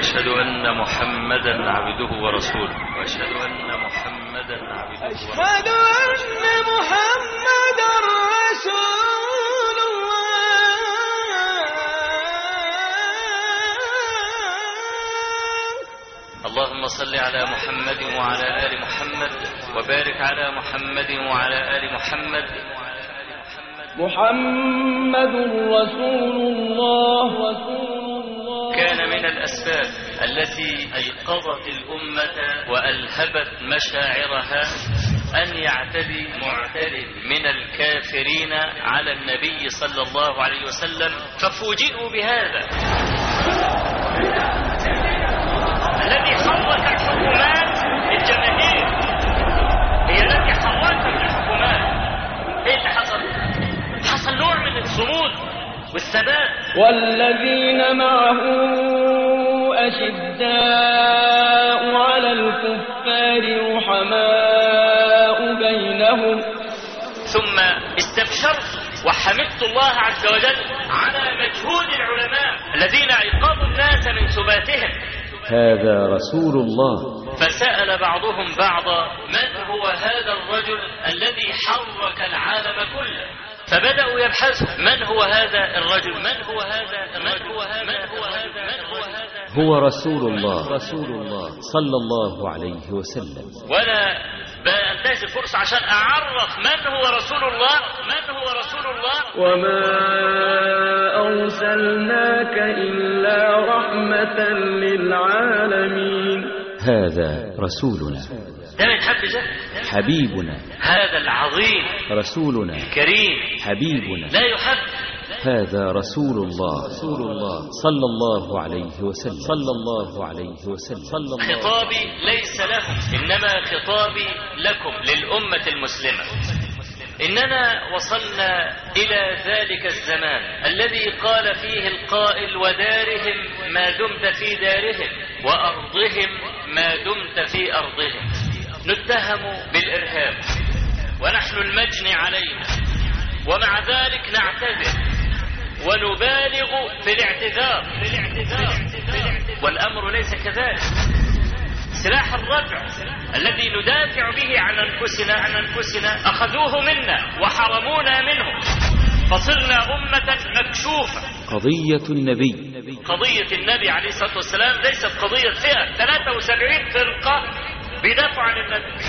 وأشهد أن محمدا عبده ورسوله وأشهد أن محمدا عبده ورسوله أشهد أن محمدا رسول الله اللهم صل على محمد وعلى آل محمد وبارك على محمد وعلى آل محمد محمد رسول الله رسول الله كان من الأسباب التي أيقظت الأمة وألهبت مشاعرها أن يعتدي معتد من الكافرين على النبي صلى الله عليه وسلم ففوجئوا بهذا الذي حرك الحكومات الجماهير هي التي حركت الحكومات ايه اللي حصل حصل نوع من الصمود والثبات والذين معه أشداء على الكفار رحماء بينهم ثم استبشرت وحمدت الله عز وجل على مجهود العلماء الذين ايقظوا الناس من سباتهم هذا رسول الله فسأل بعضهم بعضا من هو هذا الرجل الذي حرك العالم كله فبدأوا يبحثوا من هو هذا الرجل من هو هذا من هو هذا من هو هذا من هو هذا هو رسول الله رسول الله صلى الله عليه وسلم وانا بنتهز الفرصة عشان اعرف من هو رسول الله من هو رسول الله وما أرسلناك إلا رحمة للعالمين هذا رسولنا ده ما يتحب ده حبيبنا هذا العظيم رسولنا الكريم حبيبنا لا يحب هذا رسول الله رسول الله صلى الله عليه وسلم صلى الله عليه وسلم صلى الله خطابي ليس لهم إنما خطابي لكم للأمة المسلمة إننا وصلنا إلى ذلك الزمان الذي قال فيه القائل ودارهم ما دمت في دارهم وأرضهم ما دمت في أرضهم نتهم بالإرهاب ونحن المجني علينا ومع ذلك نعتذر ونبالغ في الاعتذار في الاعتذار والأمر ليس كذلك سلاح الردع الذي ندافع به عن أنفسنا عن أنفسنا أخذوه منا وحرمونا منه فصرنا أمة مكشوفة قضية النبي قضية النبي عليه الصلاة والسلام ليست قضية فئة 73 فرقة بيدافعوا عن النبي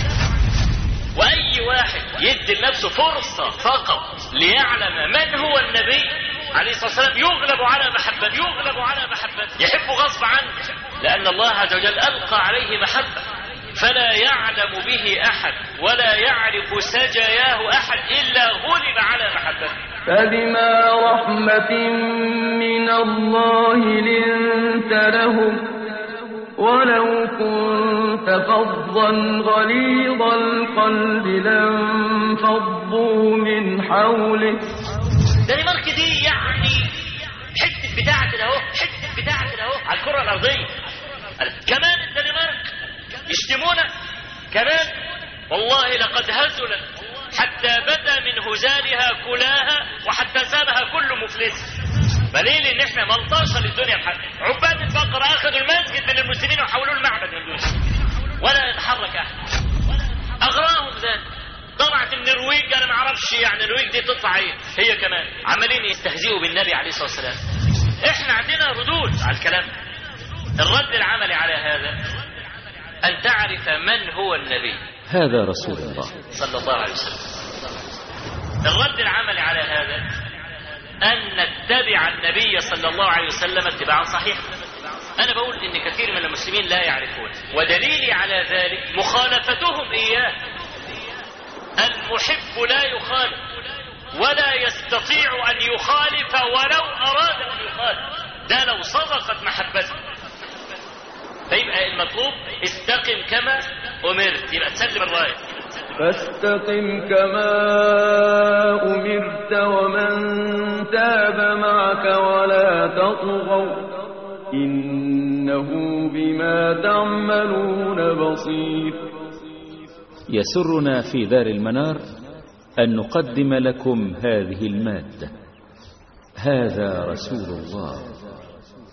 وأي واحد يدي لنفسه فرصة فقط ليعلم من هو النبي عليه الصلاة والسلام يغلب على محبته يغلب على محبته يحبه غصب عنه لأن الله عز وجل ألقى عليه محبة فلا يعلم به أحد ولا يعرف سجاياه أحد إلا غلب على محبته فبما رحمة من الله لنت لهم ولو كنت فظا غليظ القلب لانفضوا من حولك دنمارك دي يعني حتة بتاعة كده اهو حتة بتاعة كده اهو على الكرة الأرضية كمان الدنمارك يشتمونا كمان والله لقد هزلت حتى بدا من هزالها كلاها وحتى سابها كل مفلس دليل ان احنا ملطشه للدنيا بحق عباد البقره اخذوا المسجد من المسلمين وحولوه المعبد من دون ولا يتحرك احد اغراهم ذلك طلعت النرويج انا ما اعرفش يعني النرويج دي تطلع ايه هي كمان عمالين يستهزئوا بالنبي عليه الصلاه والسلام احنا عندنا ردود على الكلام الرد العملي على هذا ان تعرف من هو النبي هذا رسول الله صلى الله عليه وسلم الرد العملي على هذا أن نتبع النبي صلى الله عليه وسلم اتباعا صحيحا أنا بقول إن كثير من المسلمين لا يعرفون ودليلي على ذلك مخالفتهم إياه المحب لا يخالف ولا يستطيع أن يخالف ولو أراد أن يخالف ده لو صدقت محبته فيبقى المطلوب استقم كما أمرت يبقى تسلم الراية فاستقم كما أمرت ومن تاب معك ولا تطغوا إنه بما تعملون بصير يسرنا في دار المنار أن نقدم لكم هذه المادة هذا رسول الله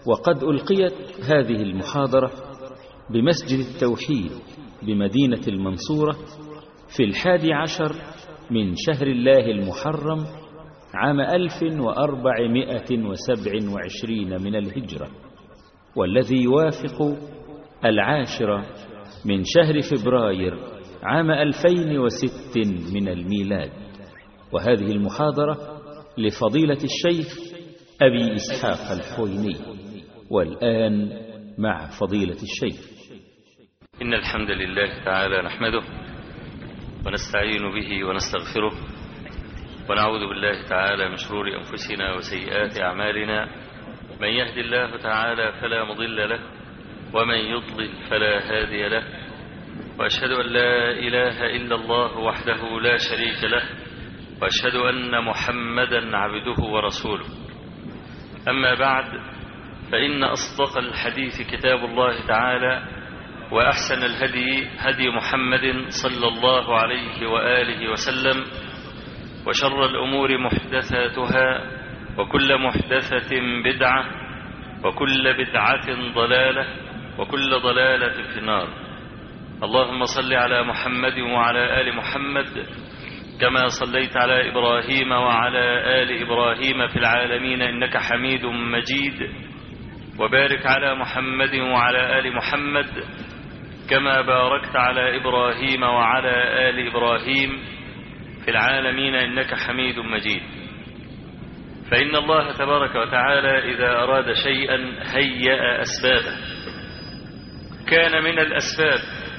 وقد ألقيت هذه المحاضرة بمسجد التوحيد بمدينة المنصورة في الحادي عشر من شهر الله المحرم عام ألف وأربعمائة وسبع وعشرين من الهجرة والذي يوافق العاشر من شهر فبراير عام ألفين وست من الميلاد وهذه المحاضرة لفضيلة الشيخ أبي إسحاق الحويني والآن مع فضيلة الشيخ إن الحمد لله تعالى نحمده ونستعين به ونستغفره ونعوذ بالله تعالى من شرور أنفسنا وسيئات أعمالنا من يهد الله تعالى فلا مضل له ومن يضلل فلا هادي له وأشهد أن لا إله إلا الله وحده لا شريك له وأشهد أن محمدا عبده ورسوله أما بعد فإن أصدق الحديث كتاب الله تعالى وأحسن الهدي هدي محمد صلى الله عليه وآله وسلم وشر الأمور محدثاتها وكل محدثة بدعة وكل بدعة ضلالة وكل ضلالة في النار اللهم صل على محمد وعلى آل محمد كما صليت على إبراهيم وعلى آل إبراهيم في العالمين إنك حميد مجيد وبارك على محمد وعلى آل محمد كما باركت على إبراهيم وعلى آل إبراهيم في العالمين إنك حميد مجيد فإن الله تبارك وتعالى إذا أراد شيئا هيأ أسبابه كان من الأسباب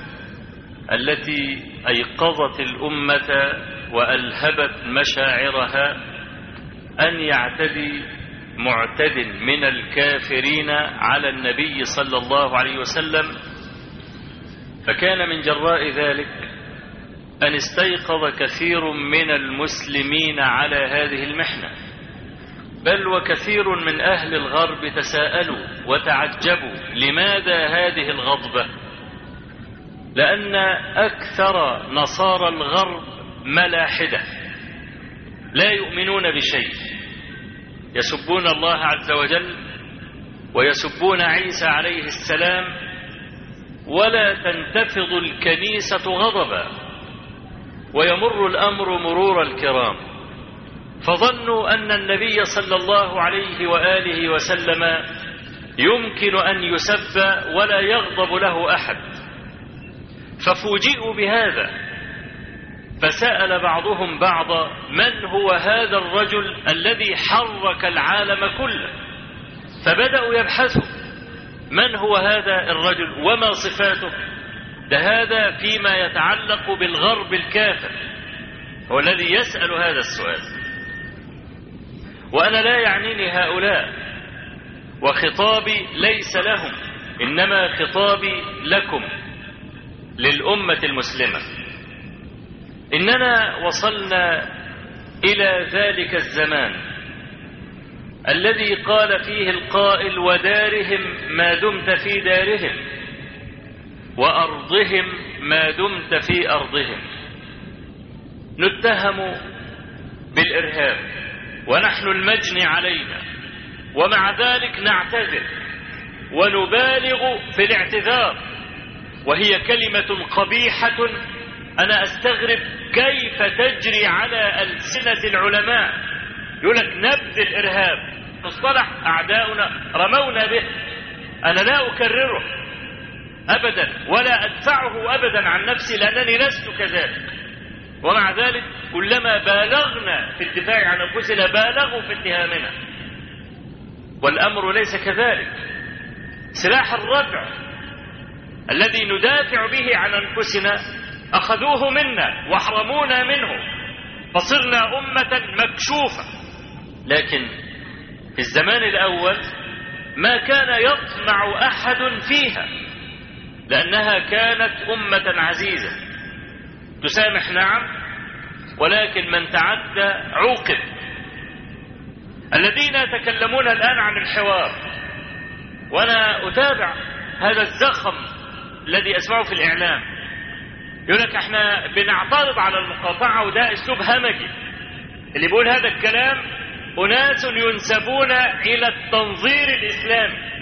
التي أيقظت الأمة وألهبت مشاعرها أن يعتدي معتد من الكافرين على النبي صلى الله عليه وسلم فكان من جراء ذلك أن استيقظ كثير من المسلمين على هذه المحنة بل وكثير من أهل الغرب تساءلوا وتعجبوا لماذا هذه الغضبة لأن أكثر نصارى الغرب ملاحدة لا يؤمنون بشيء يسبون الله عز وجل ويسبون عيسى عليه السلام ولا تنتفض الكنيسة غضبا ويمر الأمر مرور الكرام فظنوا أن النبي صلى الله عليه وآله وسلم يمكن أن يسب ولا يغضب له أحد ففوجئوا بهذا فسأل بعضهم بعضا من هو هذا الرجل الذي حرك العالم كله فبدأوا يبحثوا من هو هذا الرجل وما صفاته ده هذا فيما يتعلق بالغرب الكافر هو الذي يسأل هذا السؤال وأنا لا يعنيني هؤلاء وخطابي ليس لهم إنما خطابي لكم للأمة المسلمة إننا وصلنا إلى ذلك الزمان الذي قال فيه القائل ودارهم ما دمت في دارهم وأرضهم ما دمت في أرضهم نتهم بالإرهاب ونحن المجني علينا ومع ذلك نعتذر ونبالغ في الاعتذار وهي كلمة قبيحة أنا أستغرب كيف تجري على ألسنة العلماء يقول لك نبذ الإرهاب مصطلح أعداؤنا رمونا به أنا لا أكرره أبدا ولا أدفعه أبدا عن نفسي لأنني لست كذلك ومع ذلك كلما بالغنا في الدفاع عن أنفسنا بالغوا في اتهامنا والأمر ليس كذلك سلاح الردع الذي ندافع به عن أنفسنا أخذوه منا وحرمونا منه فصرنا أمة مكشوفة لكن في الزمان الأول ما كان يطمع أحد فيها لأنها كانت أمة عزيزة تسامح نعم ولكن من تعدى عوقب الذين يتكلمون الآن عن الحوار وأنا أتابع هذا الزخم الذي أسمعه في الإعلام يقول لك احنا بنعترض على المقاطعة وده أسلوب همجي اللي بيقول هذا الكلام أناس ينسبون إلى التنظير الإسلامي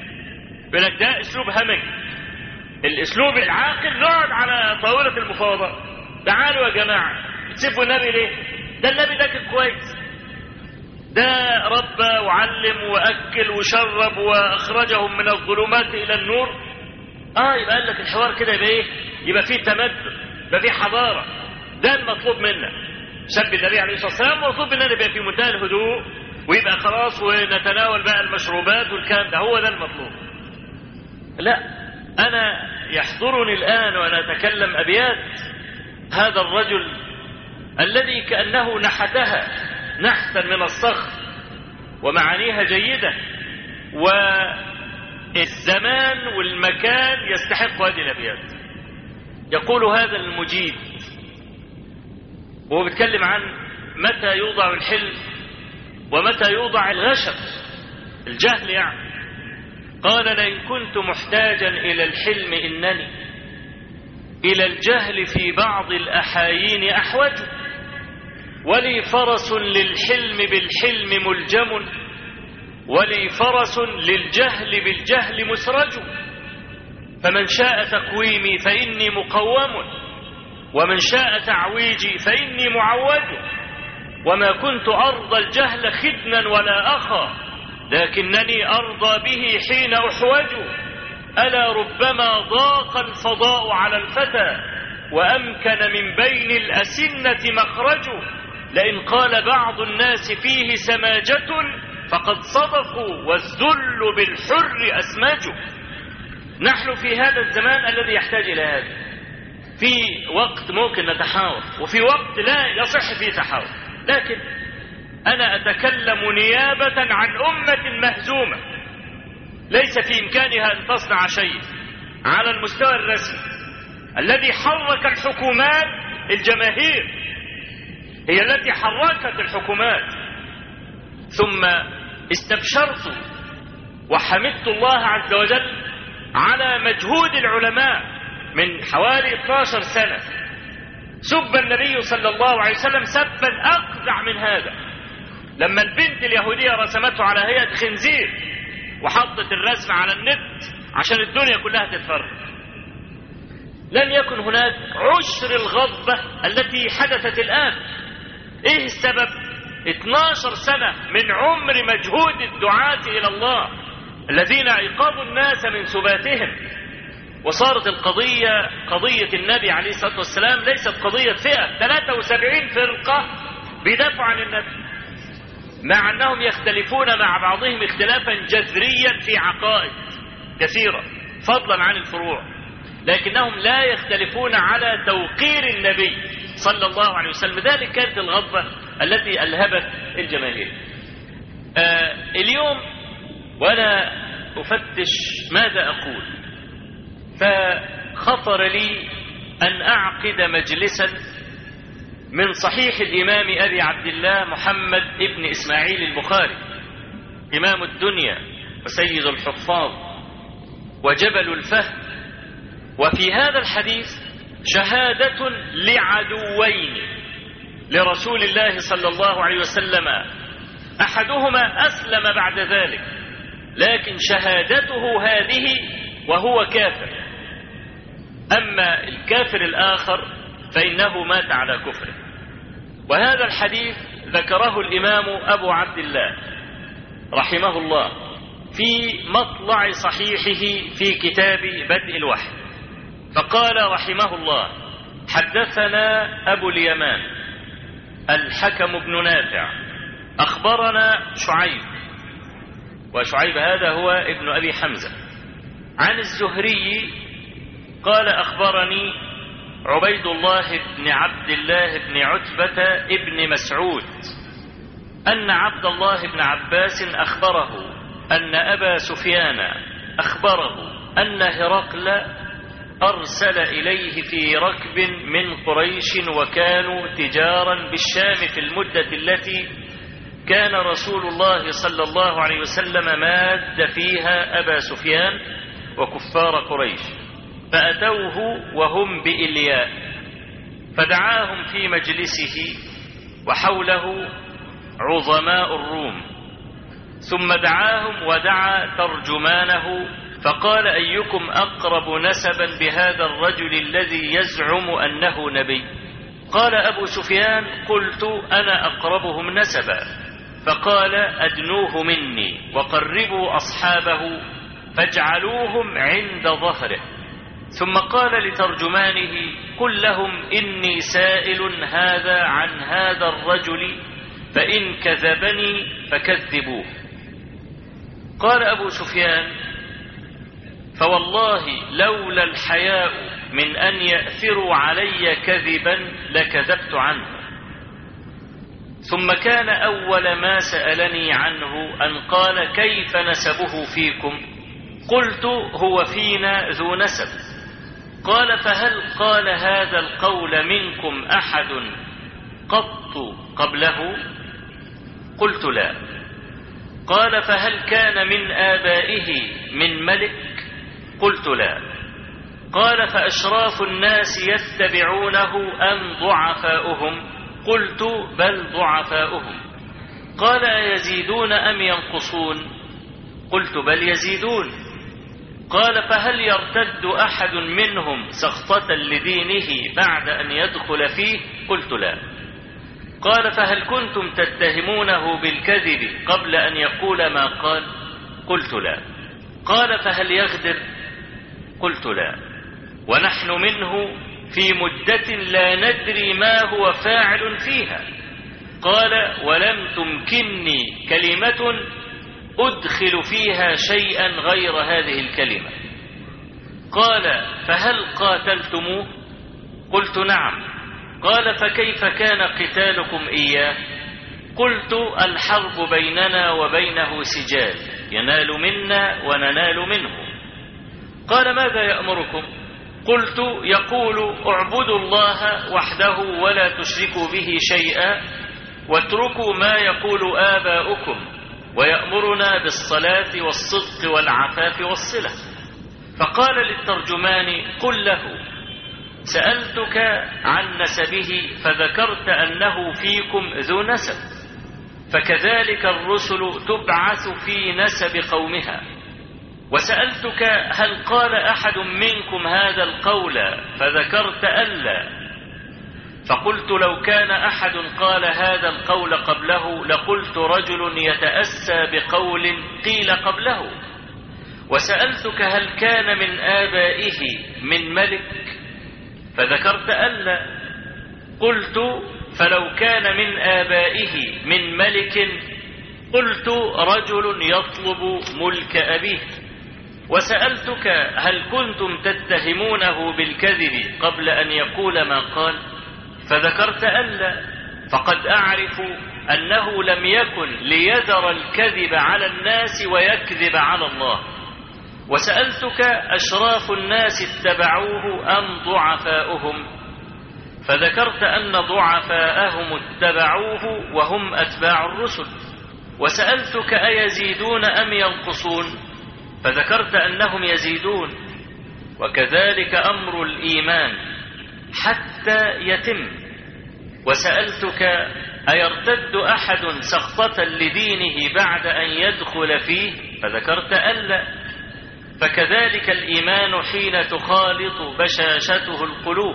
يقول لك ده اسلوب همجي الاسلوب العاقل نقعد على طاوله المفاوضات تعالوا يا جماعه تسيبوا النبي ليه ده النبي ده كان كويس ده ربى وعلم واكل وشرب واخرجهم من الظلمات الى النور اه يبقى قال لك الحوار كده يبقى ايه يبقى فيه تمدن يبقى فيه حضاره ده المطلوب منا شاب النبي عليه الصلاه والسلام مطلوب مننا يبقى في منتهى الهدوء ويبقى خلاص ونتناول بقى المشروبات والكلام ده هو ده المطلوب لا انا يحضرني الان وانا اتكلم ابيات هذا الرجل الذي كانه نحتها نحتا من الصخر ومعانيها جيده والزمان والمكان يستحق هذه الابيات يقول هذا المجيد وهو بيتكلم عن متى يوضع الحلم ومتى يوضع الغشم الجهل يعني قال لئن كنت محتاجا إلى الحلم إنني إلى الجهل في بعض الأحايين أحوج ولي فرس للحلم بالحلم ملجم ولي فرس للجهل بالجهل مسرج فمن شاء تقويمي فإني مقوم ومن شاء تعويجي فإني معوج وما كنت أرضى الجهل خدنا ولا أخا لكنني أرضى به حين أحوج ألا ربما ضاق الفضاء على الفتى وأمكن من بين الأسنة مخرج لئن قال بعض الناس فيه سماجة فقد صدقوا والذل بالحر أسماج نحن في هذا الزمان الذي يحتاج إلى هذا في وقت ممكن نتحاور وفي وقت لا يصح فيه تحاور لكن أنا أتكلم نيابة عن أمة مهزومة ليس في إمكانها أن تصنع شيء على المستوى الرسمي الذي حرك الحكومات الجماهير هي التي حركت الحكومات ثم استبشرت وحمدت الله عز وجل على مجهود العلماء من حوالي 12 سنة سب النبي صلى الله عليه وسلم سبا أقزع من هذا لما البنت اليهودية رسمته على هيئة خنزير وحطت الرسم على النت عشان الدنيا كلها تتفرج لم يكن هناك عشر الغضبة التي حدثت الآن ايه السبب 12 سنة من عمر مجهود الدعاة إلى الله الذين أيقظوا الناس من سباتهم وصارت القضية قضية النبي عليه الصلاة والسلام ليست قضية فئة 73 فرقة بيدافعوا عن النبي مع أنهم يختلفون مع بعضهم اختلافا جذريا في عقائد كثيرة فضلا عن الفروع لكنهم لا يختلفون على توقير النبي صلى الله عليه وسلم ذلك كانت الغضبة التي ألهبت الجماهير آه اليوم وأنا أفتش ماذا أقول فخطر لي أن أعقد مجلسا من صحيح الإمام أبي عبد الله محمد ابن إسماعيل البخاري إمام الدنيا وسيد الحفاظ وجبل الفهم وفي هذا الحديث شهادة لعدوين لرسول الله صلى الله عليه وسلم أحدهما أسلم بعد ذلك لكن شهادته هذه وهو كافر أما الكافر الآخر فإنه مات على كفره وهذا الحديث ذكره الإمام أبو عبد الله رحمه الله في مطلع صحيحه في كتاب بدء الوحي فقال رحمه الله حدثنا أبو اليمان الحكم بن نافع أخبرنا شعيب وشعيب هذا هو ابن أبي حمزة عن الزهري قال أخبرني عبيد الله بن عبد الله بن عتبة ابن مسعود أن عبد الله بن عباس أخبره أن أبا سفيان أخبره أن هرقل أرسل إليه في ركب من قريش وكانوا تجارا بالشام في المدة التي كان رسول الله صلى الله عليه وسلم ماد فيها أبا سفيان وكفار قريش فأتوه وهم بإلياء فدعاهم في مجلسه وحوله عظماء الروم ثم دعاهم ودعا ترجمانه فقال أيكم أقرب نسبا بهذا الرجل الذي يزعم أنه نبي قال أبو سفيان قلت أنا أقربهم نسبا فقال أدنوه مني وقربوا أصحابه فاجعلوهم عند ظهره ثم قال لترجمانه قل لهم إني سائل هذا عن هذا الرجل فإن كذبني فكذبوه قال أبو سفيان فوالله لولا الحياء من أن يأثروا علي كذبا لكذبت عنه ثم كان أول ما سألني عنه أن قال كيف نسبه فيكم قلت هو فينا ذو نسب قال فهل قال هذا القول منكم أحد قط قبله قلت لا قال فهل كان من آبائه من ملك قلت لا قال فأشراف الناس يتبعونه أم ضعفاؤهم قلت بل ضعفاؤهم قال أيزيدون أم ينقصون قلت بل يزيدون قال فهل يرتد أحد منهم سخطة لدينه بعد أن يدخل فيه قلت لا قال فهل كنتم تتهمونه بالكذب قبل أن يقول ما قال قلت لا قال فهل يغدر قلت لا ونحن منه في مدة لا ندري ما هو فاعل فيها قال ولم تمكنني كلمة أدخل فيها شيئا غير هذه الكلمة قال فهل قاتلتموه قلت نعم قال فكيف كان قتالكم إياه قلت الحرب بيننا وبينه سجال ينال منا وننال منه قال ماذا يأمركم قلت يقول اعبدوا الله وحده ولا تشركوا به شيئا واتركوا ما يقول آباؤكم ويأمرنا بالصلاة والصدق والعفاف والصلة فقال للترجمان قل له سألتك عن نسبه فذكرت أنه فيكم ذو نسب فكذلك الرسل تبعث في نسب قومها وسألتك هل قال أحد منكم هذا القول فذكرت ألا فقلت لو كان أحد قال هذا القول قبله لقلت رجل يتأسى بقول قيل قبله وسألتك هل كان من آبائه من ملك فذكرت ألا قلت فلو كان من آبائه من ملك قلت رجل يطلب ملك أبيه وسألتك هل كنتم تتهمونه بالكذب قبل أن يقول ما قال فذكرت ألا فقد أعرف أنه لم يكن ليذر الكذب على الناس ويكذب على الله وسألتك أشراف الناس اتبعوه أم ضعفاؤهم فذكرت أن ضعفاءهم اتبعوه وهم أتباع الرسل وسألتك أيزيدون أم ينقصون فذكرت أنهم يزيدون وكذلك أمر الإيمان حتى يتم وسألتك أيرتد أحد سخطة لدينه بعد أن يدخل فيه فذكرت ألا فكذلك الإيمان حين تخالط بشاشته القلوب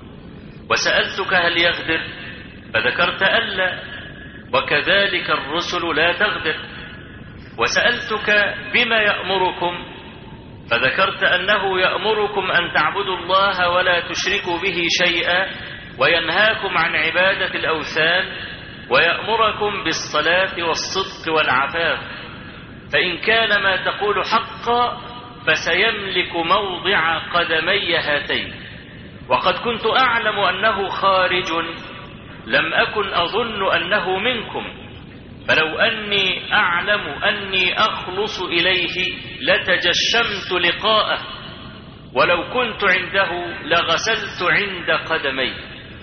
وسألتك هل يغدر فذكرت ألا وكذلك الرسل لا تغدر وسألتك بما يأمركم فذكرت أنه يأمركم أن تعبدوا الله ولا تشركوا به شيئا وينهاكم عن عبادة الأوثان ويأمركم بالصلاة والصدق والعفاف فإن كان ما تقول حقا فسيملك موضع قدمي هاتين وقد كنت أعلم أنه خارج لم أكن أظن أنه منكم فلو أني أعلم أني أخلص إليه لتجشمت لقاءه ولو كنت عنده لغسلت عند قدميه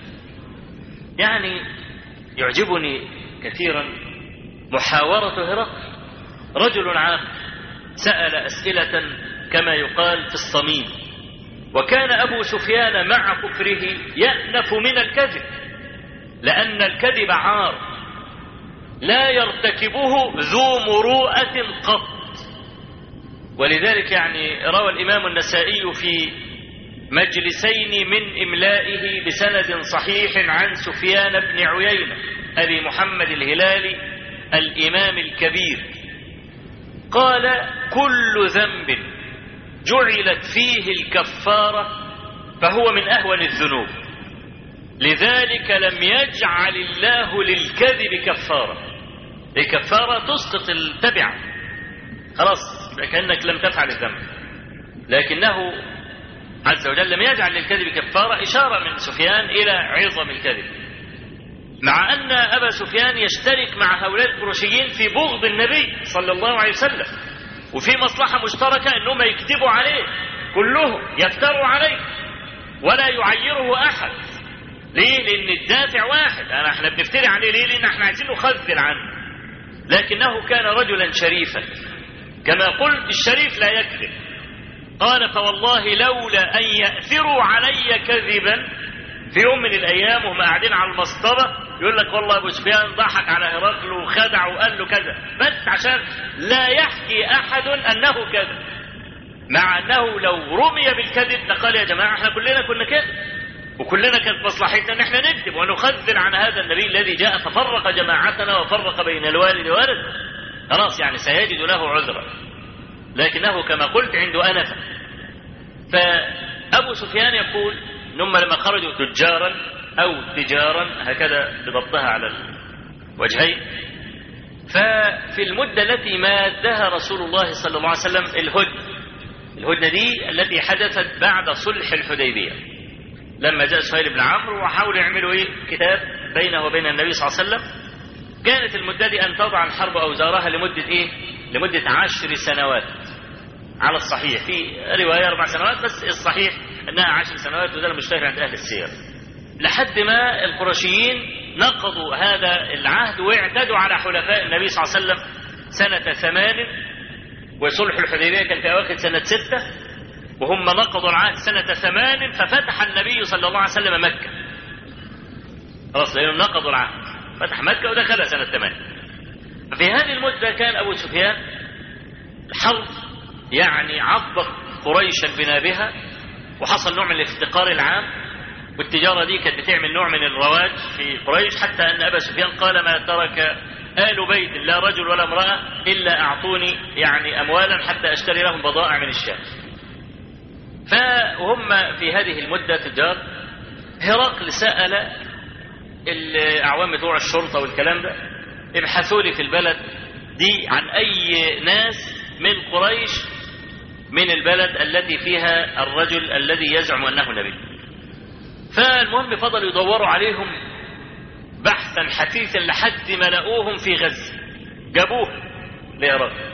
يعني يعجبني كثيرا محاورة هرقل رجل عاقل سأل أسئلة كما يقال في الصميم وكان أبو سفيان مع كفره يأنف من الكذب لأن الكذب عار لا يرتكبه ذو مروءة قط ولذلك يعني روى الإمام النسائي في مجلسين من إملائه بسند صحيح عن سفيان بن عيينة أبي محمد الهلالي الإمام الكبير قال كل ذنب جعلت فيه الكفارة فهو من أهون الذنوب لذلك لم يجعل الله للكذب كفارة الكفارة تسقط التبعة خلاص كأنك لم تفعل الذنب لكنه عز وجل لم يجعل للكذب كفارة إشارة من سفيان إلى عظم الكذب مع أن أبا سفيان يشترك مع هؤلاء القرشيين في بغض النبي صلى الله عليه وسلم وفي مصلحة مشتركة أنهم يكذبوا عليه كلهم يفتروا عليه ولا يعيره أحد ليه؟ لأن الدافع واحد أنا احنا بنفتري عليه ليه؟ لأن احنا عايزين نخذل عنه لكنه كان رجلا شريفا كما قلت الشريف لا يكذب قال فوالله لولا أن يأثروا علي كذبا في يوم من الأيام وهم قاعدين على المصطبة يقول لك والله أبو سفيان ضحك على هرقل وخدع وقال له كذا بس عشان لا يحكي أحد أنه كذب مع أنه لو رمي بالكذب لقال يا جماعة احنا كلنا كنا كده وكلنا كانت مصلحتنا ان احنا نكذب ونخذل عن هذا النبي الذي جاء ففرق جماعتنا وفرق بين الوالد وولد خلاص يعني سيجد له عذرا لكنه كما قلت عنده أنفة فأبو سفيان يقول ثم لما خرجوا تجارا أو تجارا هكذا بضبطها على الوجهين ففي المدة التي مادها رسول الله صلى الله عليه وسلم الهدنة الهدنة دي التي حدثت بعد صلح الحديبية لما جاء سهيل بن عمرو وحاولوا يعملوا ايه كتاب بينه وبين النبي صلى الله عليه وسلم كانت المدة دي أن تضع الحرب أوزارها لمدة إيه؟ لمدة عشر سنوات على الصحيح في رواية أربع سنوات بس الصحيح أنها عشر سنوات وده المشتهر عند أهل السير لحد ما القرشيين نقضوا هذا العهد واعتدوا على حلفاء النبي صلى الله عليه وسلم سنة ثمان وصلح الحديبية كان في أواخر سنة ستة وهم نقضوا العهد سنة ثمان ففتح النبي صلى الله عليه وسلم مكة خلاص لأنهم نقضوا العهد فتح مكة ودخل سنة ثمان في هذه المدة كان أبو سفيان الحرب يعني عضت قريشا بنابها وحصل نوع من الافتقار العام والتجارة دي كانت بتعمل نوع من الرواج في قريش حتى أن أبا سفيان قال ما ترك آل بيت لا رجل ولا امرأة إلا أعطوني يعني أموالا حتى أشتري لهم بضائع من الشام فهم في هذه المدة تجار هرقل سأل الأعوام بتوع الشرطة والكلام ده ابحثوا لي في البلد دي عن أي ناس من قريش من البلد التي فيها الرجل الذي يزعم أنه نبي فالمهم فضلوا يدوروا عليهم بحثا حثيثا لحد ما لقوهم في غزة جابوه ليراك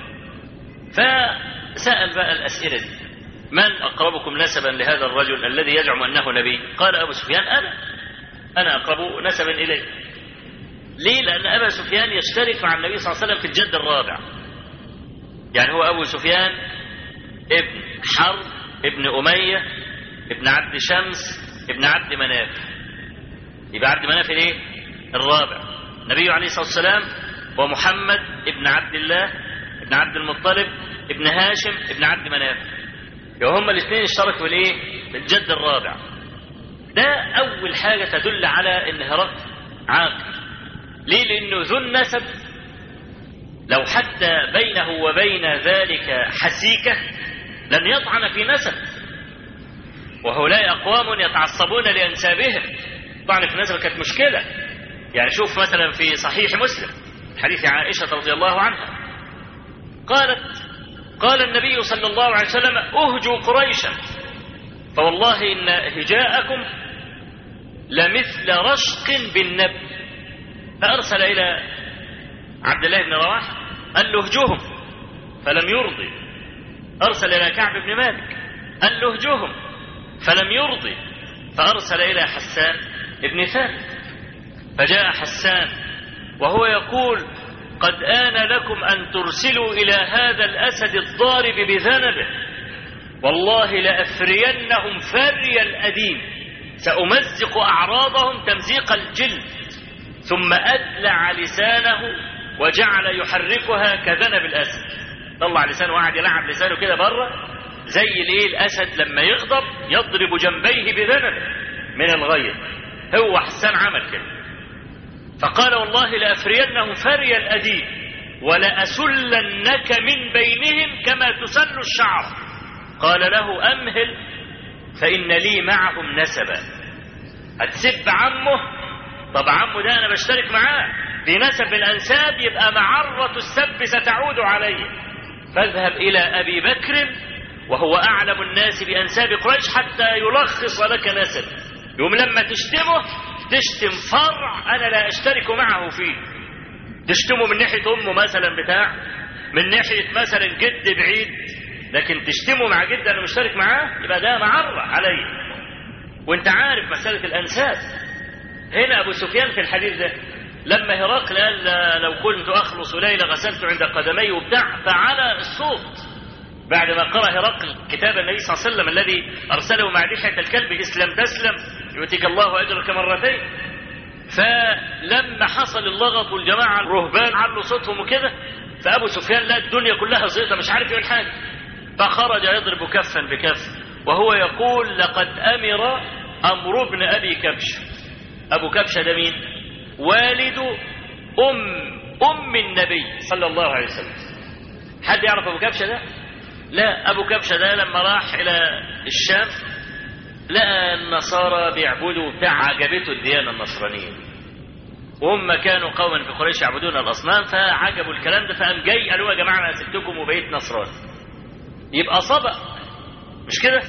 فسأل بقى الأسئلة دي من أقربكم نسبا لهذا الرجل الذي يزعم أنه نبي قال أبو سفيان أنا أنا أقرب نسبا إليه ليه لأن أبا سفيان يشترك مع النبي صلى الله عليه وسلم في الجد الرابع يعني هو أبو سفيان ابن حرب ابن أمية ابن عبد شمس ابن عبد مناف يبقى عبد مناف الايه الرابع النبي عليه الصلاة والسلام ومحمد ابن عبد الله ابن عبد المطلب ابن هاشم ابن عبد مناف يبقى هما الاثنين اشتركوا في الايه في الجد الرابع ده أول حاجة تدل على إن هرقل عاقل ليه لأنه ذو النسب لو حتى بينه وبين ذلك حسيكة لن يطعن في نسب وهؤلاء أقوام يتعصبون لأنسابهم طعن في النسب كانت مشكلة يعني شوف مثلا في صحيح مسلم حديث عائشة رضي الله عنها قالت قال النبي صلى الله عليه وسلم اهجوا قريشا فوالله إن هجاءكم لمثل رشق بالنبل فأرسل إلى عبد الله بن رواحة قال له اهجوهم فلم يرضي أرسل إلى كعب بن مالك قال له اهجوهم فلم يرضي فأرسل إلى حسان بن ثابت فجاء حسان وهو يقول قد آن لكم أن ترسلوا إلى هذا الأسد الضارب بذنبه والله لأفرينهم فري الأديم سأمزق أعراضهم تمزيق الجلد ثم أدلع لسانه وجعل يحركها كذنب الأسد طلع لسانه وقعد يلعب لسانه كده بره زي الايه الاسد لما يغضب يضرب جنبيه بذنب من الغيظ هو حسان عمل كده فقال والله لأفرينهم فري الأديب ولأسلنك من بينهم كما تسل الشعر قال له أمهل فإن لي معهم نسبا هتسب عمه طب عمه ده أنا بشترك معاه في نسب الأنساب يبقى معرة السب ستعود علي فاذهب إلى أبي بكر وهو أعلم الناس بأنساب قريش حتى يلخص لك نسب يوم لما تشتمه تشتم فرع أنا لا أشترك معه فيه تشتمه من ناحية أمه مثلا بتاع من ناحية مثلا جد بعيد لكن تشتمه مع جد أنا مشترك معاه يبقى ده معرة علي وانت عارف مسألة الأنساب هنا أبو سفيان في الحديث ده لما هرقل قال لو كنت أخلص ليلة غسلت عند قدمي وبتاع فعلى الصوت بعد ما قرأ هرقل كتاب النبي صلى الله عليه وسلم الذي أرسله مع دحية الكلب اسلم تسلم يؤتيك الله أجرك مرتين فلما حصل اللغط والجماعة الرهبان علوا صوتهم وكده فأبو سفيان لا الدنيا كلها زيطة مش عارف يقول حاجة فخرج يضرب كفا بكف وهو يقول لقد أمر أمر ابن أبي كبش أبو كبشة ده مين والد أم أم النبي صلى الله عليه وسلم حد يعرف أبو كبشة ده لا أبو كبشة ده لما راح إلى الشام لقى النصارى بيعبدوا بتاع عجبته الديانة النصرانية وهم كانوا قوما في قريش يعبدون الأصنام فعجبوا الكلام ده فقام جاي قالوا يا جماعة أنا سبتكم وبقيت نصراني يبقى صبأ مش كده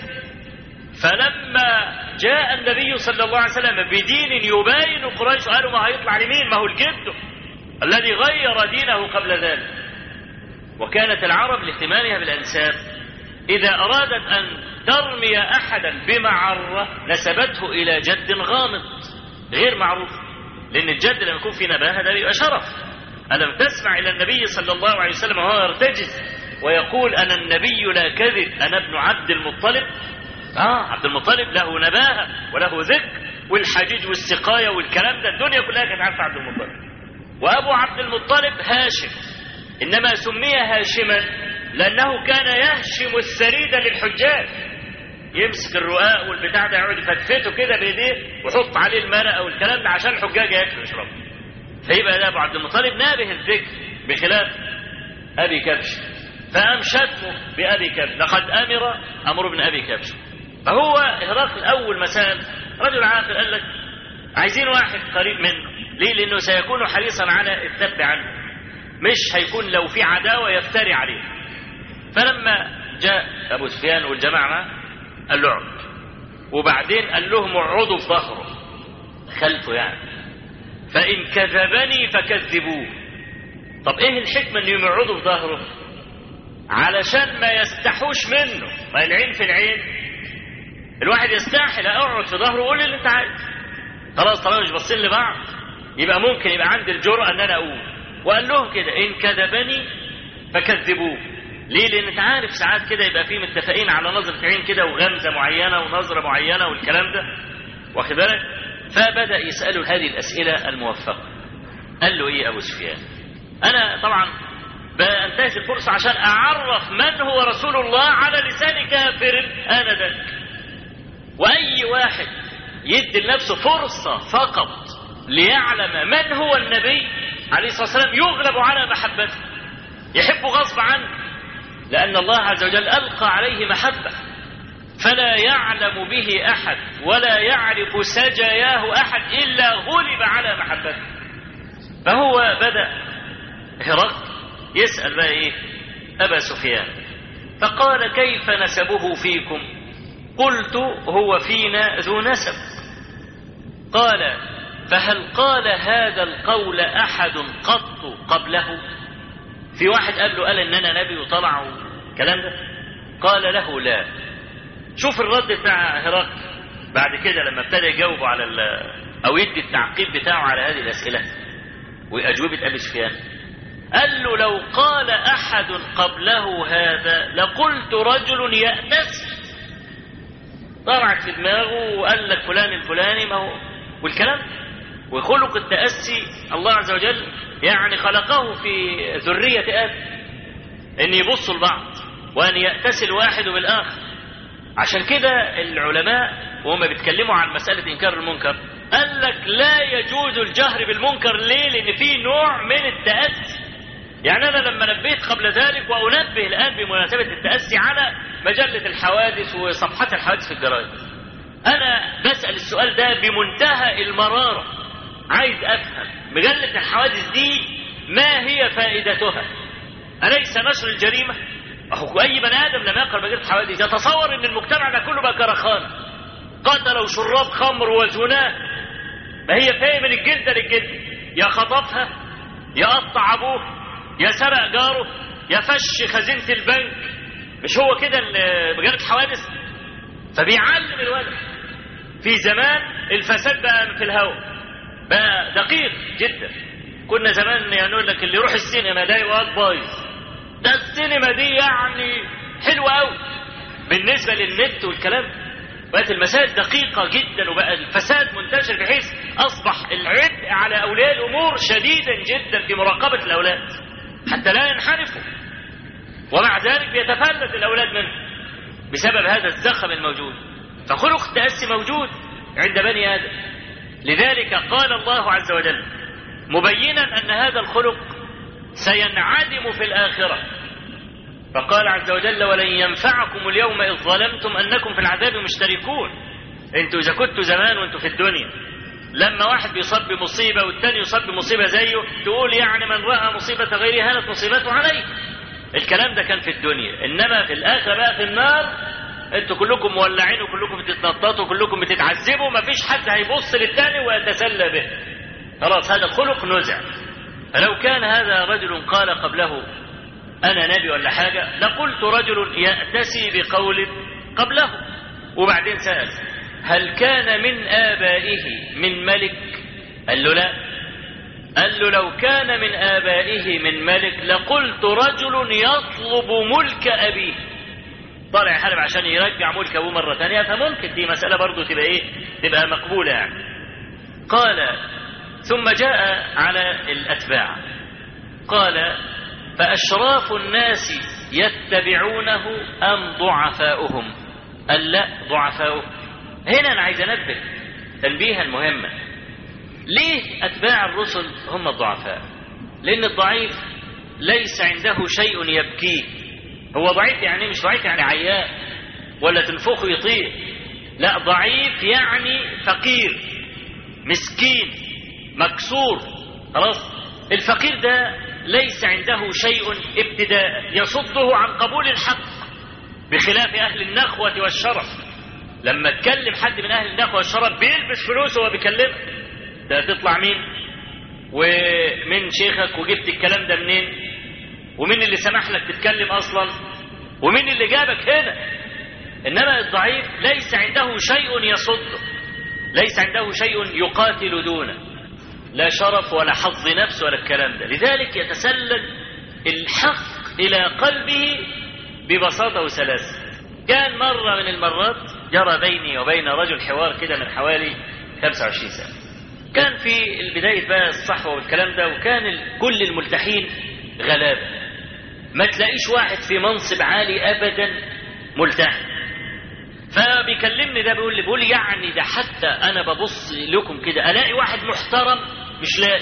فلما جاء النبي صلى الله عليه وسلم بدين يباين قريش قالوا ما هيطلع لمين ما هو الجد الذي غير دينه قبل ذلك وكانت العرب لاهتمامها بالأنساب إذا أرادت أن ترمي أحدا بمعرة نسبته إلى جد غامض غير معروف لأن الجد لما يكون في نباهة ده بيبقى شرف ألم تسمع إلى النبي صلى الله عليه وسلم وهو يرتجز ويقول أنا النبي لا كذب أنا ابن عبد المطلب آه عبد المطلب له نباهة وله ذكر والحجيج والسقاية والكلام ده الدنيا كلها كانت عارفة عبد المطلب وأبو عبد المطلب هاشم إنما سمي هاشما لأنه كان يهشم السريد للحجاج يمسك الرقاق والبتاع ده يقعد يفتفته كده بايديه ويحط عليه المرقه والكلام ده عشان الحجاج ياكلوا ويشربوا فيبقى ده ابو عبد المطلب نابه الذكر بخلاف ابي كبش فقام شتمه بابي كبش لقد امر امر بن ابي كبش فهو هرقل اول ما سال رجل عاقل قال لك عايزين واحد قريب منه ليه لانه سيكون حريصا على الذب عنه مش هيكون لو في عداوه يفتري عليه فلما جاء ابو سفيان والجماعه معه قال له اقعد وبعدين قال لهم اقعدوا في ظهره خلفه يعني فان كذبني فكذبوه طب ايه الحكمه انهم يقعدوا في ظهره علشان ما يستحوش منه ما العين في العين الواحد يستحي لا اقعد في ظهره وقول اللي انت عايز خلاص طالما مش باصين لبعض يبقى ممكن يبقى عندي الجرأة ان انا اقول وقال لهم كده ان كذبني فكذبوه ليه؟ لأن أنت عارف ساعات كده يبقى في متفقين على نظرة عين كده وغمزة معينة ونظرة معينة والكلام ده واخد بالك؟ فبدأ يسأله هذه الأسئلة الموفقة. قال له إيه أبو سفيان؟ أنا طبعا بنتهز الفرصة عشان أعرف من هو رسول الله على لسان كافر آنذاك. وأي واحد يدي لنفسه فرصة فقط ليعلم من هو النبي عليه الصلاة والسلام يغلب على محبته. يحبه غصب عنه لأن الله عز وجل ألقى عليه محبة فلا يعلم به أحد ولا يعرف سجاياه أحد إلا غلب على محبته فهو بدأ هرقل يسأل بقى إيه أبا سفيان فقال كيف نسبه فيكم قلت هو فينا ذو نسب قال فهل قال هذا القول أحد قط قبله في واحد قبله قال ان انا نبي وطلع والكلام ده قال له لا شوف الرد بتاع هرقل بعد كده لما ابتدى يجاوب على او يدي التعقيب بتاعه على هذه الاسئله واجوبه ابي سفيان قال له لو قال احد قبله هذا لقلت رجل يأنس طلعت في دماغه وقال لك فلان الفلاني ما هو والكلام وخلق التأسي الله عز وجل يعني خلقه في ذرية آدم ان يبصوا لبعض وان يأتسي الواحد بالآخر عشان كده العلماء وهم بيتكلموا عن مسألة إنكار المنكر قال لك لا يجوز الجهر بالمنكر ليه لأن في نوع من التأسي يعني أنا لما نبهت قبل ذلك وأنبه الآن بمناسبة التأسي على مجلة الحوادث وصفحات الحوادث في الجرائد أنا بسأل السؤال ده بمنتهى المرارة عايز أفهم مجلة الحوادث دي ما هي فائدتها أليس نشر الجريمة أخو أي بني آدم لما يقرأ مجلة الحوادث يتصور أن المجتمع ده كله بقى كرخانة قتلوا شراب خمر وزناه ما هي فاهم من الجلدة للجلدة يا خطفها يا قطع أبوه يا سرق جاره يا فش خزينة البنك مش هو كده مجلة الحوادث فبيعلم الولد في زمان الفساد بقى في الهواء بقى دقيق جدا كنا زمان يعني نقول لك اللي يروح السينما ده يبقى بايظ ده السينما دي يعني حلوه قوي بالنسبه للنت والكلام بقت المسائل دقيقة جدا وبقى الفساد منتشر بحيث أصبح العبء على أولياء الأمور شديدا جدا في مراقبة الأولاد حتى لا ينحرفوا ومع ذلك بيتفلت الأولاد منه بسبب هذا الزخم الموجود فخلق التأسي موجود عند بني آدم لذلك قال الله عز وجل مبينا أن هذا الخلق سينعدم في الآخرة فقال عز وجل ولن ينفعكم اليوم إذ ظلمتم أنكم في العذاب مشتركون انتوا إذا كنتوا زمان وانتوا في الدنيا لما واحد بيصاب بمصيبة والتاني يصاب بمصيبة زيه تقول يعني من رأى مصيبة غيره هانت مصيبته عليه الكلام ده كان في الدنيا إنما في الآخرة بقى في النار انتوا كلكم مولعين وكلكم بتتنططوا وكلكم بتتعذبوا مفيش حد هيبص للتاني ويتسلى به خلاص هذا الخلق نزع فلو كان هذا رجل قال قبله أنا نبي ولا حاجة لقلت رجل يأتسي بقول قبله وبعدين سأل هل كان من آبائه من ملك قال له لا قال له لو كان من آبائه من ملك لقلت رجل يطلب ملك أبيه طالع يحارب عشان يرجع ملك أبوه مرة ثانية فممكن دي مسألة برضو تبقى إيه تبقى مقبولة يعني قال ثم جاء على الأتباع قال فأشراف الناس يتبعونه أم ضعفاؤهم قال لا ضعفاؤهم هنا أنا عايز أنبه تنبيها مهمة ليه أتباع الرسل هم الضعفاء لأن الضعيف ليس عنده شيء يبكيه هو ضعيف يعني مش ضعيف يعني عياء ولا تنفخه يطير لا ضعيف يعني فقير مسكين مكسور خلاص الفقير ده ليس عنده شيء ابتداء يصده عن قبول الحق بخلاف أهل النخوة والشرف لما تكلم حد من أهل النخوة والشرف بيلبس فلوسه وهو بيكلمك ده تطلع مين ومن شيخك وجبت الكلام ده منين ومين اللي سمح لك تتكلم أصلا ومين اللي جابك هنا إنما الضعيف ليس عنده شيء يصده ليس عنده شيء يقاتل دونه لا شرف ولا حظ نفس ولا الكلام ده لذلك يتسلل الحق إلى قلبه ببساطة وسلاسة كان مرة من المرات جرى بيني وبين رجل حوار كده من حوالي 25 سنة كان في البداية بقى الصحوة والكلام ده وكان كل الملتحين غلابة ما تلاقيش واحد في منصب عالي أبدا ملتحي فبيكلمني ده بيقول لي بيقول لي يعني ده حتى انا ببص لكم كده الاقي واحد محترم مش لاقي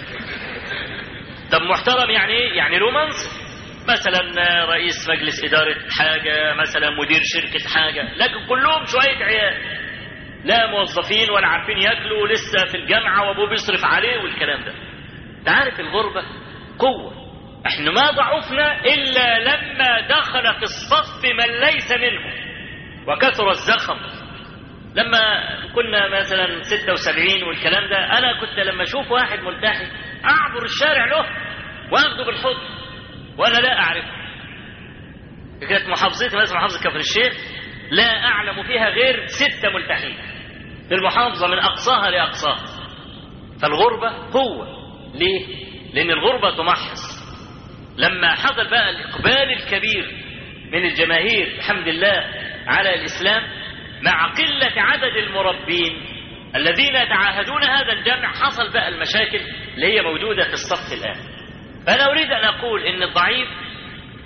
طب محترم يعني ايه يعني له منصب مثلا رئيس مجلس إدارة حاجة مثلا مدير شركة حاجة لكن كلهم شوية عيال لا موظفين ولا عارفين ياكلوا ولسه في الجامعة وابوه بيصرف عليه والكلام ده تعرف الغربة قوة احنا ما ضعفنا إلا لما دخل في الصف من ليس منه وكثر الزخم لما كنا مثلا 76 والكلام ده انا كنت لما اشوف واحد ملتحي اعبر الشارع له واخده بالحضن وانا لا اعرفه كانت محافظتي مثلا محافظه كفر الشيخ لا اعلم فيها غير ستة ملتحين في المحافظه من اقصاها لاقصاها فالغربه قوه ليه لان الغربه تمحص لما حصل بقى الاقبال الكبير من الجماهير الحمد لله على الإسلام مع قلة عدد المربين الذين يتعاهدون هذا الجمع حصل بقى المشاكل اللي هي موجودة في الصف الآن فأنا أريد أن أقول إن الضعيف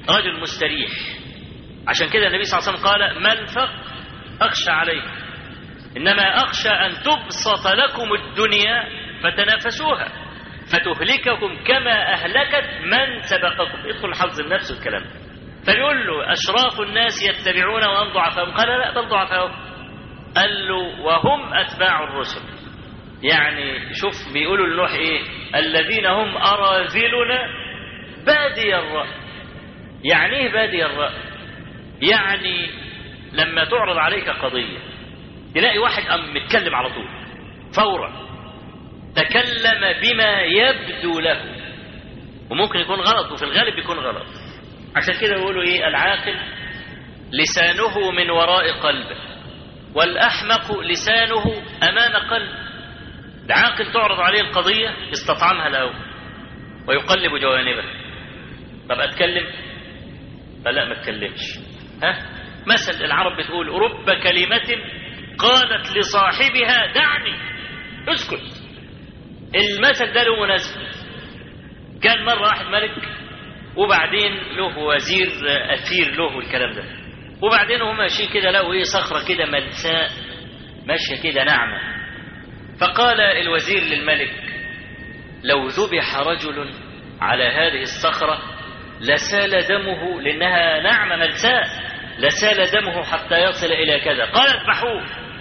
رجل مستريح عشان كده النبي صلى الله عليه وسلم قال ما الفقر أخشى عليكم إنما أخشى أن تبسط لكم الدنيا فتنافسوها فتهلككم كما أهلكت من سبقكم ادخل حظ النفس والكلام فبيقول له أشراف الناس يتبعون وأن ضعفاهم قال لا بل ضعفاهم قال له وهم أتباع الرسل يعني شوف بيقولوا لنوح إيه الذين هم أراذلنا بادي الرأي يعني إيه بادي الرأي يعني لما تعرض عليك قضية تلاقي واحد أم متكلم على طول فورا تكلم بما يبدو له وممكن يكون غلط وفي الغالب بيكون غلط عشان كده بيقولوا ايه العاقل لسانه من وراء قلبه والأحمق لسانه أمام قلبه العاقل تعرض عليه القضية يستطعمها الأول ويقلب جوانبها طب أتكلم فلا ما اتكلمش ها مثل العرب بتقول رب كلمة قالت لصاحبها دعني اسكت المثل ده له مناسبة كان مرة واحد ملك وبعدين له وزير أثير له والكلام ده وبعدين هم ماشيين كده لقوا ايه صخرة كده ملساء ماشية كده ناعمة فقال الوزير للملك لو ذبح رجل على هذه الصخرة لسال دمه لأنها ناعمة ملساء لسال دمه حتى يصل إلى كذا قال اذبحوه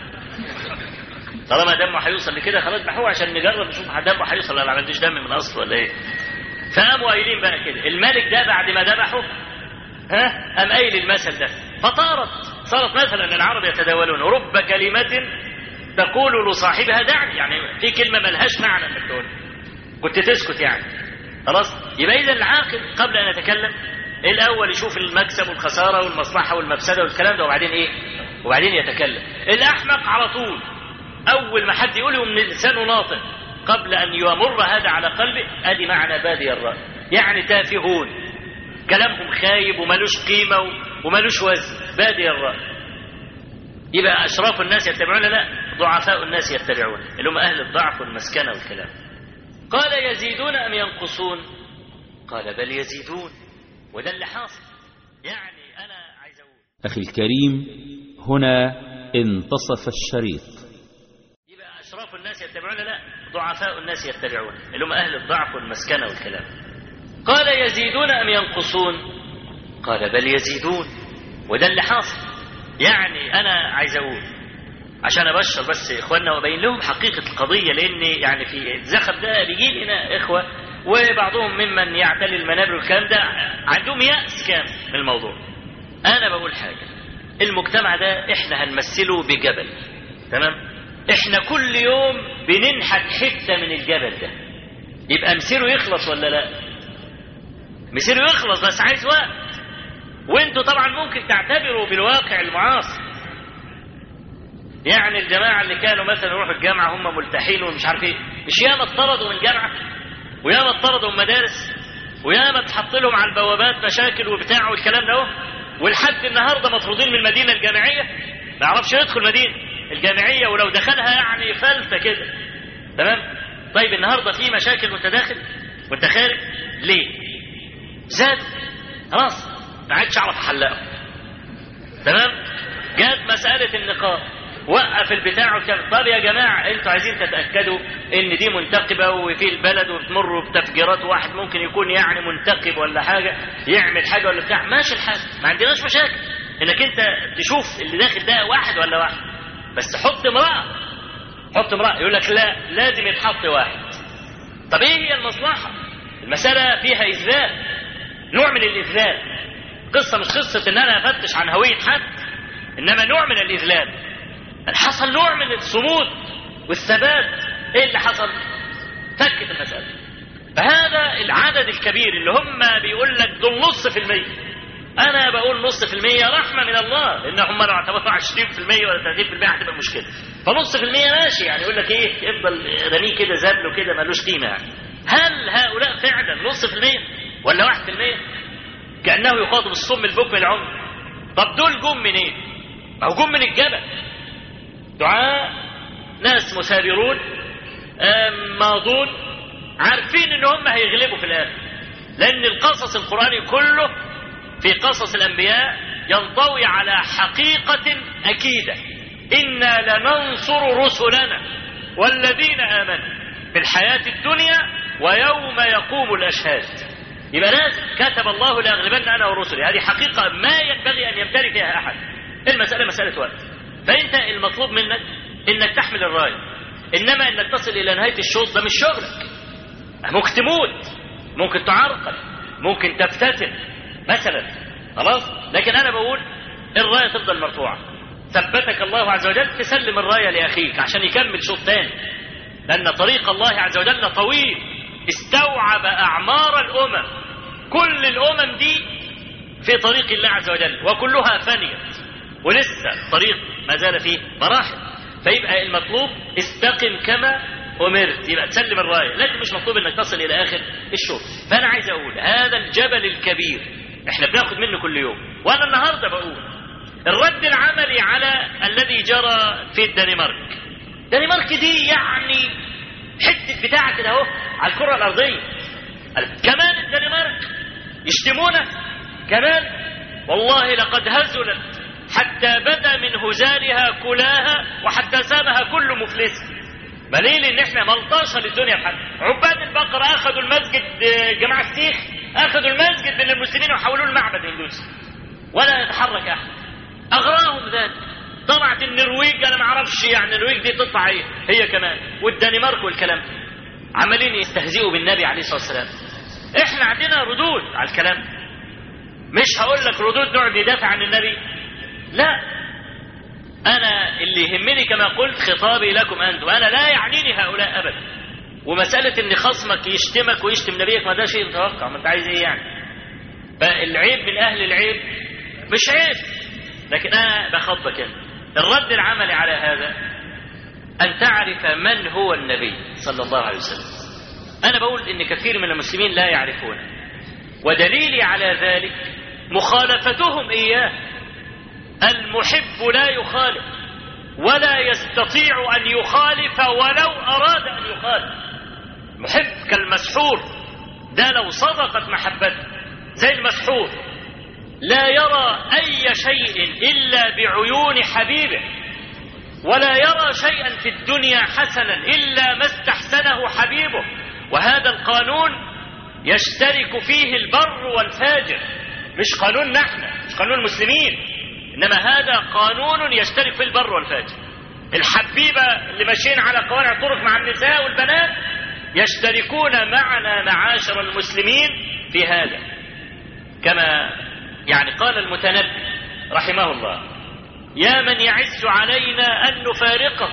طالما دمه هيوصل لكده خلاص اذبحوه عشان نجرب نشوف دمه هيوصل ولا ما عندوش دم من أصل ولا إيه فقاموا قايلين بقى كده الملك ده بعد ما ذبحه ها قام قايل المثل ده فطارت صارت مثلا العرب يتداولون رب كلمة تقول لصاحبها دعني يعني في كلمة ملهاش معنى انك تقول كنت تسكت يعني خلاص يبقى إذا العاقل قبل أن يتكلم الأول يشوف المكسب والخسارة والمصلحة والمفسدة والكلام ده وبعدين إيه وبعدين يتكلم الأحمق على طول أول ما حد يقول يوم لسانه ناطق قبل أن يمر هذا على قلبه أدي معنى بادي الرأي يعني تافهون كلامهم خايب وملوش قيمة وملوش وزن بادي الرأي يبقى أشراف الناس يتبعون لا ضعفاء الناس يتبعون اللي هم أهل الضعف والمسكنة والكلام قال يزيدون أم ينقصون قال بل يزيدون وده اللي حاصل يعني أنا عايز أقول أخي الكريم هنا انتصف الشريط يبقى أشراف الناس يتبعون لا ضعفاء الناس يتبعون اللي هم أهل الضعف والمسكنة والكلام قال يزيدون أم ينقصون قال بل يزيدون وده اللي حاصل يعني أنا عايز أقول عشان أبشر بس إخواننا وأبين لهم حقيقة القضية لأن يعني في الزخم ده بيجي هنا إخوة وبعضهم ممن يعتلي المنابر والكلام ده عندهم يأس كامل من الموضوع أنا بقول حاجة المجتمع ده إحنا هنمثله بجبل تمام إحنا كل يوم بننحت حتة من الجبل ده يبقى مسيره يخلص ولا لا مسيره يخلص بس عايز وقت وانتوا طبعا ممكن تعتبروا بالواقع المعاصر يعني الجماعة اللي كانوا مثلا يروحوا الجامعة هم ملتحين ومش عارف ايه مش ياما اتطردوا من جامعة وياما اتطردوا من مدارس وياما اتحط لهم على البوابات مشاكل وبتاع والكلام ده ولحد النهارده مطرودين من المدينة الجامعية ما يعرفش يدخل مدينة الجامعية ولو دخلها يعني فلتة كده تمام طيب النهارده في مشاكل وانت داخل وانت خارج ليه زاد خلاص ما عادش اعرف احلقه تمام جات مسألة النقاب وقف البتاع وكان طب يا جماعة انتوا عايزين تتأكدوا ان دي منتقبة وفي البلد وبتمروا بتفجيرات واحد ممكن يكون يعني منتقب ولا حاجة يعمل حاجة ولا بتاع ماشي الحال ما عندناش مشاكل انك انت تشوف اللي داخل ده واحد ولا واحد بس حط امرأة حط امرأة يقول لك لا لازم يتحط واحد طب ايه هي المصلحة المسألة فيها إذلال نوع من الإذلال قصة مش قصة ان انا افتش عن هوية حد انما نوع من الإذلال حصل نوع من الصمود والثبات ايه اللي حصل فكت المسألة فهذا العدد الكبير اللي هم بيقول لك دول نص في المية انا بقول نص في المية رحمة من الله لان هم لو اعتبروا 20% ولا 30% هتبقى مشكلة فنص في المية ماشي يعني يقول لك ايه افضل رميه كده زبل وكده ملوش قيمة يعني هل هؤلاء فعلا نص في المية ولا واحد في المية كأنه يخاطب الصم البكم العمر طب دول جم منين إيه؟ ما هو جم من الجبل دعاء ناس مثابرون ماضون عارفين ان هم هيغلبوا في الاخر لان القصص القراني كله في قصص الأنبياء ينطوي على حقيقة أكيدة إنا لننصر رسلنا والذين آمنوا في الحياة الدنيا ويوم يقوم الأشهاد يبقى لازم كتب الله لأغلبن أنا ورسلي هذه حقيقة ما ينبغي أن يمتري فيها أحد المسألة مسألة وقت فأنت المطلوب منك إنك تحمل الراية إنما إنك تصل إلى نهاية الشوط ده مش شغلك ممكن تموت ممكن تعرقل ممكن تفتتن مثلا خلاص لكن أنا بقول الراية تفضل مرفوعة ثبتك الله عز وجل تسلم الراية لأخيك عشان يكمل شوط تاني لأن طريق الله عز وجل طويل استوعب أعمار الأمم كل الأمم دي في طريق الله عز وجل وكلها فنيت ولسه طريق ما زال فيه مراحل فيبقى المطلوب استقم كما أمرت يبقى تسلم الراية لكن مش مطلوب انك تصل إلى آخر الشوط فأنا عايز أقول هذا الجبل الكبير احنا بناخد منه كل يوم وأنا النهاردة بقول الرد العملي على الذي جرى في الدنمارك الدنمارك دي يعني حتة بتاعة كده اهو على الكرة الأرضية كمان الدنمارك يشتمونا كمان والله لقد هزلت حتى بدا من هزالها كلاها وحتى سامها كل مفلس دليل ان احنا ملطشه للدنيا بحد عباد البقرة اخذوا المسجد جماعة السيخ اخذوا المسجد من المسلمين وحولوه لمعبد هندوسي ولا يتحرك احد اغراهم ذلك طلعت النرويج انا ما اعرفش يعني النرويج دي تطلع ايه هي كمان والدنمارك والكلام عمالين يستهزئوا بالنبي عليه الصلاه والسلام احنا عندنا ردود على الكلام مش هقول لك ردود نقعد ندافع عن النبي لا انا اللي يهمني كما قلت خطابي لكم انتم انا لا يعنيني هؤلاء ابدا ومساله ان خصمك يشتمك ويشتم نبيك ما ده شيء متوقع ما انت عايز ايه يعني فالعيب من اهل العيب مش عيب لكن انا بخاطبك انت الرد العملي على هذا ان تعرف من هو النبي صلى الله عليه وسلم انا بقول ان كثير من المسلمين لا يعرفونه ودليلي على ذلك مخالفتهم اياه المحب لا يخالف ولا يستطيع ان يخالف ولو اراد ان يخالف محب كالمسحور ده لو صدقت محبته زي المسحور لا يرى اي شيء الا بعيون حبيبه ولا يرى شيئا في الدنيا حسنا الا ما استحسنه حبيبه وهذا القانون يشترك فيه البر والفاجر مش قانون نحن مش قانون المسلمين انما هذا قانون يشترك فيه البر والفاجر الحبيبه اللي ماشيين على قوارع الطرق مع النساء والبنات يشتركون معنا معاشر المسلمين في هذا كما يعني قال المتنبي رحمه الله يا من يعز علينا ان نفارقه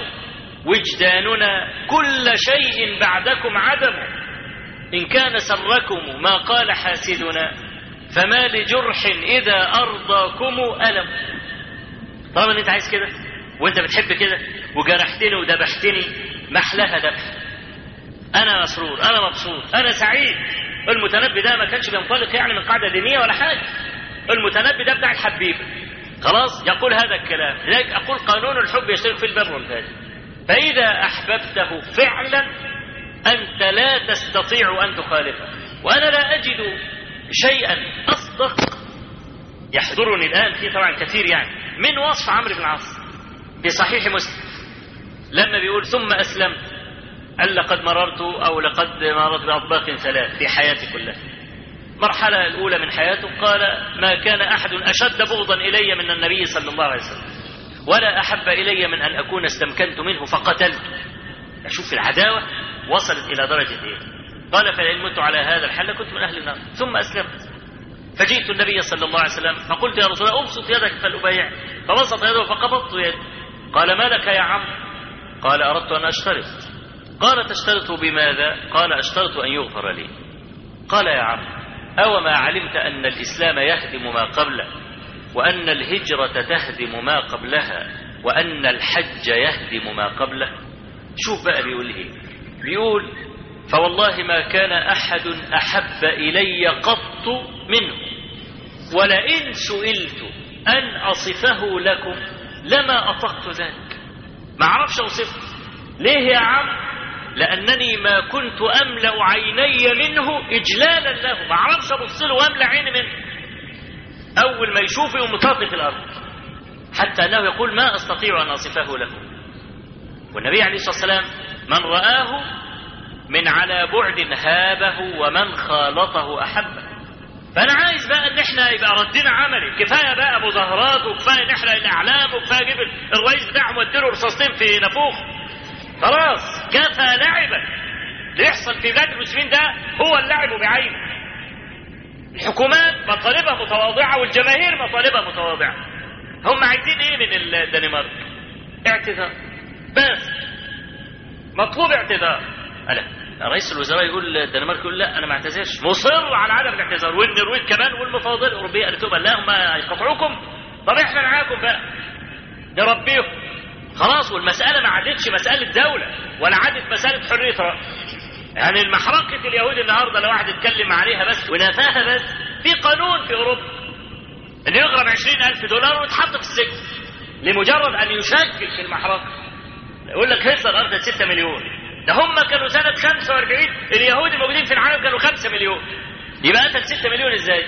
وجداننا كل شيء بعدكم عدم ان كان سركم ما قال حاسدنا فما لجرح اذا ارضاكم الم طالما ان انت عايز كده وانت بتحب كده وجرحتني وذبحتني محلها ذبح انا مسرور انا مبسوط انا سعيد المتنبي ده ما كانش بينطلق يعني من قاعده دينيه ولا حاجه المتنبي ده بتاع الحبيب خلاص يقول هذا الكلام لذلك اقول قانون الحب يشترك في البر والفاجر فاذا احببته فعلا انت لا تستطيع ان تخالفه وانا لا اجد شيئا اصدق يحضرني الان في طبعا كثير يعني من وصف عمرو بن العاص في صحيح مسلم لما بيقول ثم اسلمت قال لقد مررت او لقد مررت باطباق ثلاث في حياتي كلها المرحلة الأولى من حياته قال ما كان أحد أشد بغضا إلي من النبي صلى الله عليه وسلم ولا أحب إلي من أن أكون استمكنت منه فقتلت أشوف العداوة وصلت إلى درجة إيه قال فلئن مت على هذا الحل كنت من أهل النار ثم أسلمت فجئت النبي صلى الله عليه وسلم فقلت يا رسول الله أبسط يدك فلأبايع فبسط يده فقبضت يده قال ما لك يا عم قال أردت أن أشترط قال تشترط بماذا قال أشترط أن يغفر لي قال يا عم أو ما علمت أن الإسلام يهدم ما قبله وأن الهجرة تهدم ما قبلها وأن الحج يهدم ما قبله شوف بقى بيقول إيه بيقول فوالله ما كان أحد أحب إلي قط منه ولئن سئلت أن أصفه لكم لما أطقت ذلك ما أعرفش أوصفه ليه يا عم لأنني ما كنت أملأ عيني منه إجلالا له ما أعرفش أبص له وأملأ عيني منه اول ما يشوفه يقوم مطاطي في الارض حتى انه يقول ما استطيع ان اصفه لكم والنبي عليه الصلاه والسلام من رآه من على بعد هابه ومن خالطه احبه فانا عايز بقى ان احنا يبقى ردنا عملي كفايه بقى مظاهرات وكفايه نحرق الاعلام وكفايه اجيب الرئيس بتاعهم واديله رصاصتين في نافوخ خلاص كفى لعبا اللي يحصل في بلاد المسلمين ده هو اللعب بعينه الحكومات مطالبها متواضعه والجماهير مطالبها متواضعه هم عايزين ايه من الدنمارك اعتذار بس مطلوب اعتذار ألا رئيس الوزراء يقول الدنمارك يقول لا انا ما اعتذرش مصر على عدم الاعتذار والنرويج كمان والمفاوضات الاوروبيه قالت لهم لا هم يقطعوكم طب احنا معاكم بقى نربيهم خلاص والمساله ما عادتش مساله دوله ولا عادت مساله حريه راي يعني المحرقه اليهود النهارده لو واحد اتكلم عليها بس ونفاها بس في قانون في اوروبا انه يغرم 20000 دولار ويتحط في السجن لمجرد ان يشكك في المحرقه يقول لك هتلر ارض 6 مليون ده هم كانوا سنة 45 اليهود الموجودين في العالم كانوا 5 مليون يبقى قتل 6 مليون ازاي؟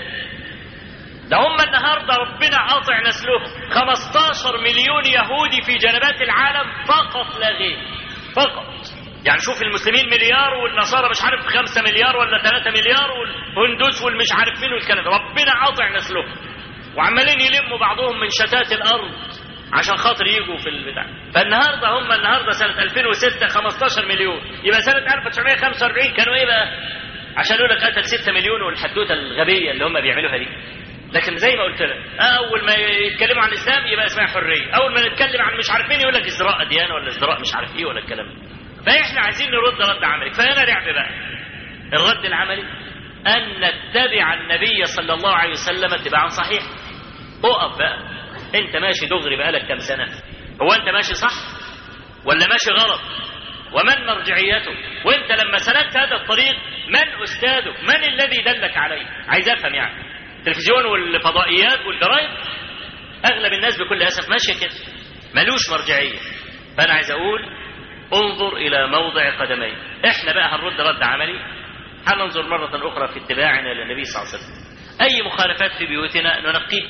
ده هم النهاردة ربنا قاطع نسلهم 15 مليون يهودي في جنبات العالم فقط لا غير فقط يعني شوف المسلمين مليار والنصارى مش عارف 5 مليار ولا 3 مليار والهندوس والمش عارف مين والكلام ربنا قاطع نسلهم وعمالين يلموا بعضهم من شتات الارض عشان خاطر يجوا في البتاع فالنهارده هم النهارده سنه 2006 15 مليون يبقى سنه 1945 كانوا ايه بقى عشان يقول لك قتل 6 مليون والحدوته الغبيه اللي هم بيعملوها دي لكن زي ما قلت لك اول ما يتكلموا عن الاسلام يبقى اسمها حريه اول ما نتكلم عن مش عارف مين يقول لك ازدراء اديان ولا ازدراء مش عارف ايه ولا الكلام ده فاحنا عايزين نرد رد عملي كفايه لعب بقى الرد العملي ان نتبع النبي صلى الله عليه وسلم اتباعا صحيحا اقف بقى انت ماشي دغري بقالك كام سنه هو انت ماشي صح ولا ماشي غلط ومن مرجعيته وانت لما سلكت هذا الطريق من استاذك من الذي دلك عليه عايز افهم يعني التلفزيون والفضائيات والجرايد اغلب الناس بكل اسف ماشيه كده ملوش مرجعيه فانا عايز اقول انظر الى موضع قدمي احنا بقى هنرد رد عملي هننظر مره اخرى في اتباعنا للنبي صلى الله عليه وسلم اي مخالفات في بيوتنا ننقيه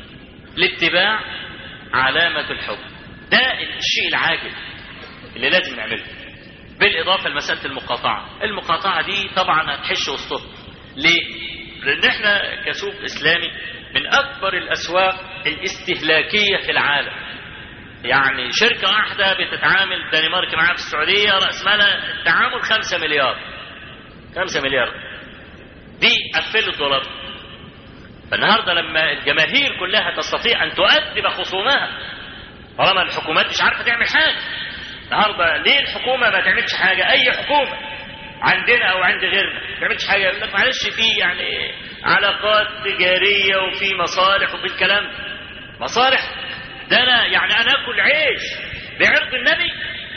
الاتباع علامه الحب ده الشيء العاجل اللي لازم نعمله بالاضافه لمساله المقاطعه المقاطعه دي طبعا هتحش وسطها ليه لان احنا كسوق اسلامي من اكبر الاسواق الاستهلاكيه في العالم يعني شركه واحده بتتعامل الدنمارك معاها في السعوديه راس مالها التعامل 5 مليار 5 مليار دي قفلوا الدولار فالنهارده لما الجماهير كلها تستطيع ان تؤدب خصومها طالما الحكومات مش عارفه تعمل حاجه النهارده ليه الحكومه ما تعملش حاجه اي حكومه عندنا او عند غيرنا ما تعملش حاجه يقول لك معلش في يعني علاقات تجاريه وفي مصالح وفي الكلام مصالح ده انا يعني انا اكل عيش بعرض النبي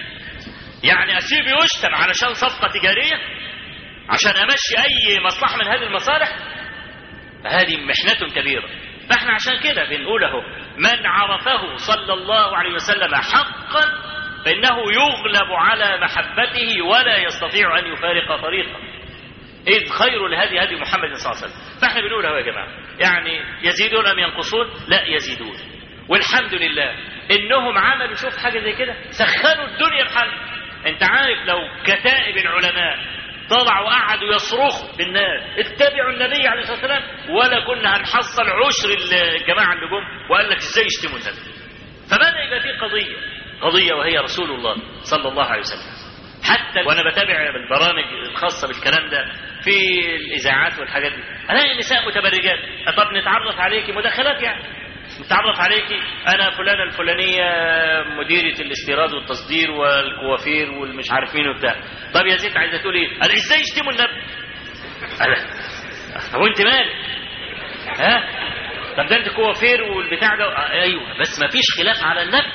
يعني اسيبه يشتم علشان صفقه تجاريه عشان امشي اي مصلحه من هذه المصالح فهذه محنه كبيره فاحنا عشان كده بنقول اهو من عرفه صلى الله عليه وسلم حقا فإنه يغلب على محبته ولا يستطيع أن يفارق طريقه إذ خير الهدي هدي محمد صلى الله عليه وسلم فاحنا بنقول يا جماعة يعني يزيدون أم ينقصون لا يزيدون والحمد لله إنهم عملوا شوف حاجة زي كده سخنوا الدنيا بحال أنت عارف لو كتائب العلماء طلعوا وقعدوا يصرخوا بالناس اتبعوا النبي عليه الصلاه والسلام ولا كنا هنحصل عشر الجماعه اللي جم وقال لك ازاي يشتموا النبي فبدا يبقى في قضيه قضية وهي رسول الله صلى الله عليه وسلم حتى وانا بتابع البرامج الخاصة بالكلام ده في الاذاعات والحاجات دي الاقي النساء متبرجات طب نتعرف عليكي مداخلات يعني نتعرف عليكي انا فلانة الفلانية مديرة الاستيراد والتصدير والكوافير والمش عارف مين وبتاع طب يا ست عايزة تقول ايه انا ازاي يشتموا النبي انا هو انت مالك ها طب ده انت كوافير والبتاع ده ايوه بس ما فيش خلاف على النبي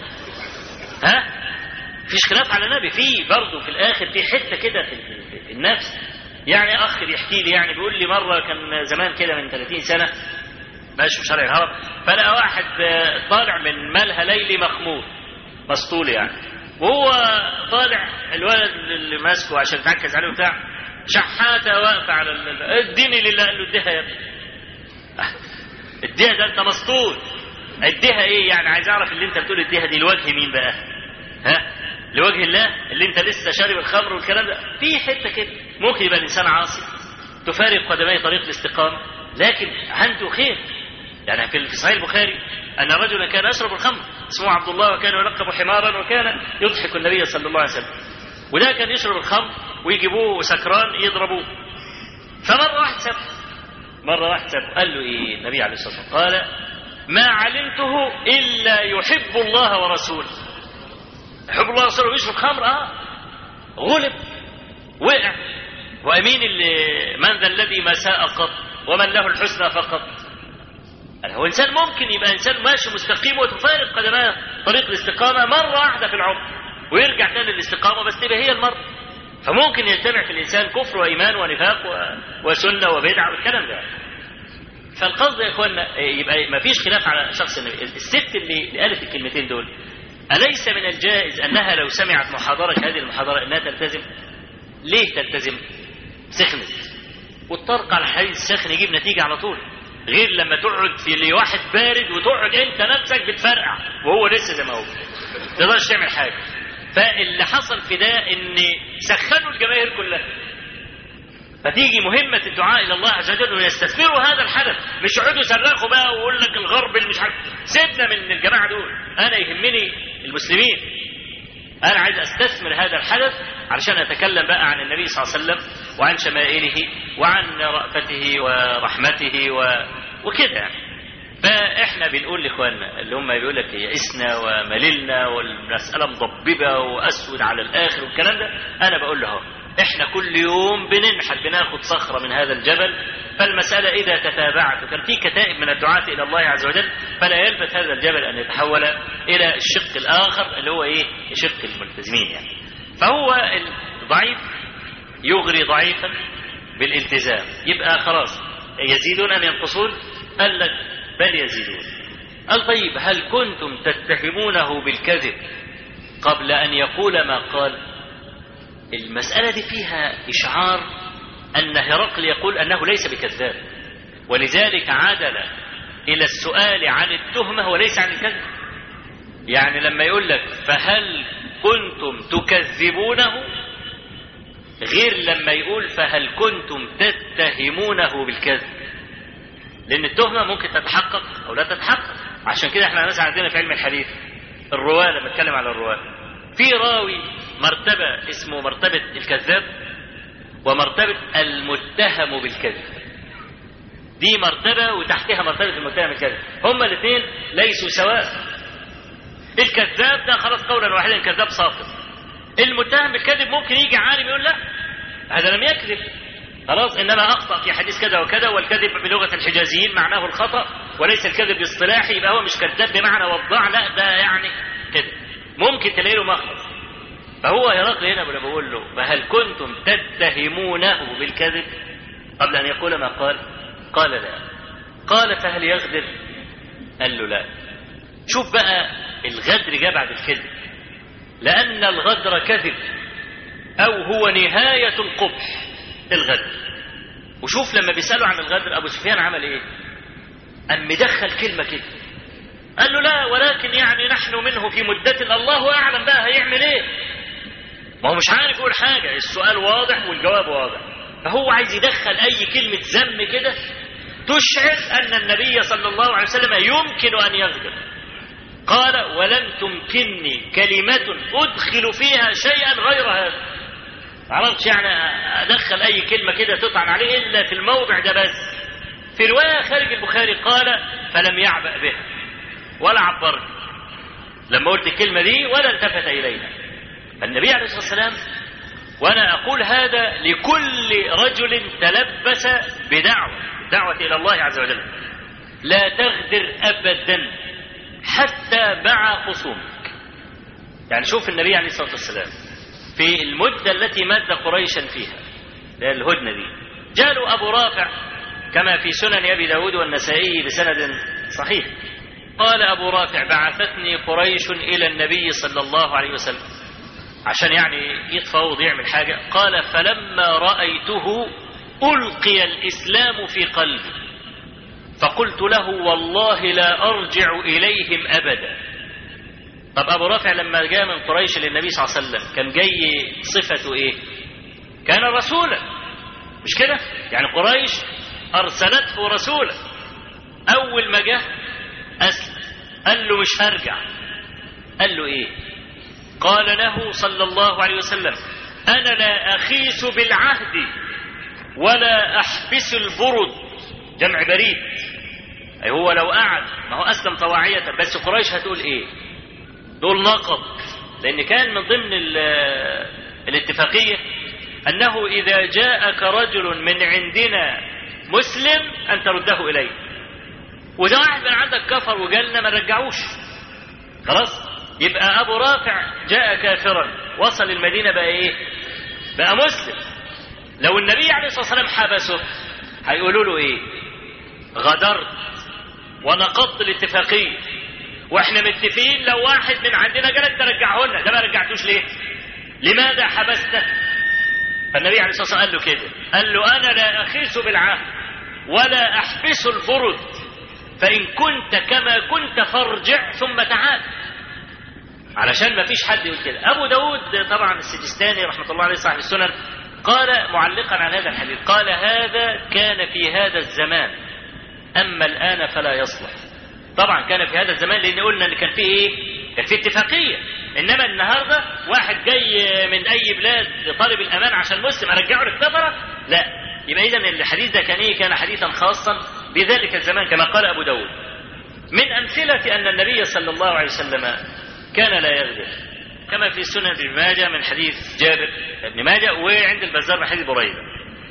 ها فيش خلاف على النبي في برضه في الاخر في حته كده في, في النفس يعني اخ بيحكي لي يعني بيقول لي مره كان زمان كده من 30 سنه ماشي في شارع الهرم فلقى واحد طالع من ملهى ليلي مخمور مسطول يعني وهو طالع الولد اللي ماسكه عشان يتعكز عليه وبتاع شحاته واقفه على اديني لله قال له اديها يا ابني اديها ده انت مسطول اديها ايه يعني عايز اعرف اللي انت بتقول اديها دي لوجه مين بقى ها لوجه الله اللي انت لسه شارب الخمر والكلام ده في حته كده ممكن يبقى الانسان عاصي تفارق قدمي طريق الاستقامه لكن عنده خير يعني في صحيح البخاري ان رجلا كان يشرب الخمر اسمه عبد الله وكان يلقب حمارا وكان يضحك النبي صلى الله عليه وسلم وده كان يشرب الخمر ويجيبوه سكران يضربوه فمره واحد سب مره واحد سب قال له ايه النبي عليه الصلاه والسلام قال ما علمته الا يحب الله ورسوله يحب الله ورسوله ويشرب خمر اه غلب وقع وامين اللي من ذا الذي ما ساء قط ومن له الحسنى فقط يعني هو انسان ممكن يبقى انسان ماشي مستقيم وتفارق قدماه طريق الاستقامه مره واحده في العمر ويرجع تاني للاستقامه بس تبقى هي المره فممكن يجتمع في الانسان كفر وايمان ونفاق و... وسنه وبدعه والكلام ده فالقصد يا اخوانا يبقى ما فيش خلاف على شخص النبي الست اللي قالت الكلمتين دول أليس من الجائز أنها لو سمعت محاضرة هذه المحاضرة أنها تلتزم؟ ليه تلتزم؟ سخنت والطرق على الحديث الساخن يجيب نتيجة على طول غير لما تقعد في لواحد بارد وتقعد انت نفسك بتفرقع وهو لسه زي ما هو ما تقدرش تعمل حاجه فاللي حصل في ده ان سخنوا الجماهير كلها فتيجي مهمة الدعاء إلى الله عز وجل ويستثمروا هذا الحدث مش يقعدوا يصرخوا بقى ويقول لك الغرب اللي مش عارف سيبنا من الجماعة دول أنا يهمني المسلمين أنا عايز أستثمر هذا الحدث علشان أتكلم بقى عن النبي صلى الله عليه وسلم وعن شمائله وعن رأفته ورحمته و... وكده يعني. فاحنا بنقول لاخواننا اللي هم بيقول لك يئسنا ومللنا والمساله مضببه واسود على الاخر والكلام ده انا بقول له اهو احنا كل يوم بننحت بناخد صخره من هذا الجبل فالمساله اذا تتابعت وكان في كتائب من الدعاة الى الله عز وجل فلا يلبث هذا الجبل ان يتحول الى الشق الاخر اللي هو ايه شق الملتزمين يعني فهو الضعيف يغري ضعيفا بالالتزام يبقى خلاص يزيدون ام ينقصون قال لك بل يزيدون قال طيب هل كنتم تتهمونه بالكذب قبل أن يقول ما قال المسألة دي فيها إشعار أن هرقل يقول أنه ليس بكذاب ولذلك عدل إلى السؤال عن التهمة وليس عن الكذب يعني لما يقول لك فهل كنتم تكذبونه غير لما يقول فهل كنتم تتهمونه بالكذب لأن التهمة ممكن تتحقق أو لا تتحقق عشان كده احنا مثلا عندنا في علم الحديث الرواة لما نتكلم على الرواة في راوي مرتبة اسمه مرتبة الكذاب ومرتبة المتهم بالكذب دي مرتبة وتحتها مرتبة المتهم بالكذب هما الاثنين ليسوا سواء الكذاب ده خلاص قولا واحدا كذاب ساقط المتهم بالكذب ممكن يجي عالم يقول لا هذا لم يكذب خلاص انما اخطا في حديث كذا وكذا والكذب بلغه الحجازيين معناه الخطا وليس الكذب الاصطلاحي يبقى هو مش كذاب بمعنى وضاع لا ده يعني كده ممكن تلاقي له مخرج فهو هرقل هنا ولا بقول له فهل كنتم تتهمونه بالكذب قبل ان يقول ما قال قال لا قال فهل يغدر قال له لا شوف بقى الغدر جاء بعد الكذب لان الغدر كذب او هو نهايه القبح الغدر وشوف لما بيسألوا عن الغدر أبو سفيان عمل إيه أم مدخل كلمة كده قال له لا ولكن يعني نحن منه في مدة الله أعلم بقى هيعمل إيه ما هو مش عارف يقول حاجة السؤال واضح والجواب واضح فهو عايز يدخل أي كلمة ذم كده تشعر أن النبي صلى الله عليه وسلم يمكن أن يغدر قال ولن تمكنني كلمة أدخل فيها شيئا غير هذا عرفت يعني ادخل اي كلمه كده تطعن عليه الا في الموضع ده بس في روايه خارج البخاري قال فلم يعبأ بها ولا عبرني لما قلت الكلمه دي ولا التفت اليها فالنبي عليه الصلاه والسلام وانا اقول هذا لكل رجل تلبس بدعوه دعوه الى الله عز وجل لا تغدر ابدا حتى مع خصومك يعني شوف النبي عليه الصلاه والسلام في المدة التي مد قريشا فيها الهدنة دي جاء أبو رافع كما في سنن أبي داود والنسائي بسند صحيح قال أبو رافع بعثتني قريش إلى النبي صلى الله عليه وسلم عشان يعني يتفاوض يعمل حاجة قال فلما رأيته ألقي الإسلام في قلبي فقلت له والله لا أرجع إليهم أبدا طب أبو رافع لما جاء من قريش للنبي صلى الله عليه وسلم كان جاي صفته إيه كان رسولا مش كده يعني قريش أرسلته رسولا أول ما جاء أسلم قال له مش هرجع قال له إيه قال له صلى الله عليه وسلم أنا لا أخيس بالعهد ولا أحبس البرد جمع بريد أي هو لو قعد ما هو أسلم طواعية بس قريش هتقول إيه دول نقض لأن كان من ضمن الاتفاقية أنه إذا جاءك رجل من عندنا مسلم أن ترده إليه وده واحد من عندك كفر وجالنا ما نرجعوش خلاص يبقى أبو رافع جاء كافرا وصل المدينة بقى إيه بقى مسلم لو النبي عليه الصلاة والسلام حبسه هيقولوا له إيه غدرت ونقضت الاتفاقية واحنا متفقين لو واحد من عندنا جالك ترجعه لنا ده ما رجعتوش ليه لماذا حبسته فالنبي عليه الصلاة والسلام قال له كده قال له أنا لا أخيس بالعهد ولا أحبس البرد فإن كنت كما كنت فارجع ثم تعال علشان ما فيش حد يقول كده أبو داود طبعا السجستاني رحمة الله عليه صاحب السنن قال معلقا عن هذا الحديث قال هذا كان في هذا الزمان أما الآن فلا يصلح طبعا كان في هذا الزمان لأن قلنا أن كان في إيه كان في اتفاقية إنما النهاردة واحد جاي من أي بلاد طالب الأمان عشان مسلم أرجعه للكفرة لا يبقى إذا الحديث ده كان إيه كان حديثا خاصا بذلك الزمان كما قال أبو داود من أمثلة أن النبي صلى الله عليه وسلم كان لا يغدر كما في سنن ابن ماجه من حديث جابر بن ماجه وعند البزار من حديث بريدة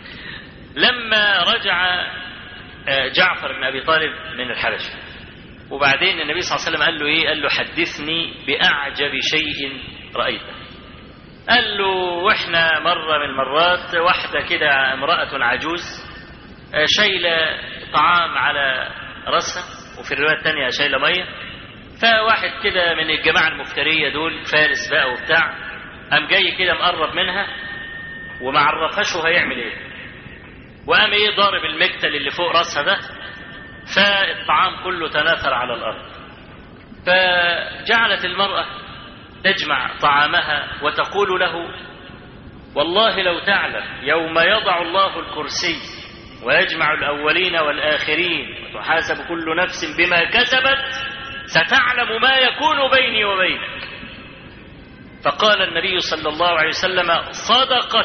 لما رجع جعفر بن أبي طالب من الحبشة وبعدين النبي صلى الله عليه وسلم قال له إيه قال له حدثني بأعجب شيء رأيته قال له واحنا مرة من المرات واحدة كده امرأة عجوز شايلة طعام على رأسها وفي الرواية الثانية شايلة مية فواحد كده من الجماعة المفترية دول فارس بقى وبتاع قام جاي كده مقرب منها وما عرفهاش هو هيعمل ايه وقام ايه ضارب المكتل اللي فوق راسها ده فالطعام كله تناثر على الارض فجعلت المرأة تجمع طعامها وتقول له والله لو تعلم يوم يضع الله الكرسي ويجمع الأولين والآخرين وتحاسب كل نفس بما كسبت ستعلم ما يكون بيني وبينك فقال النبي صلى الله عليه وسلم صدقت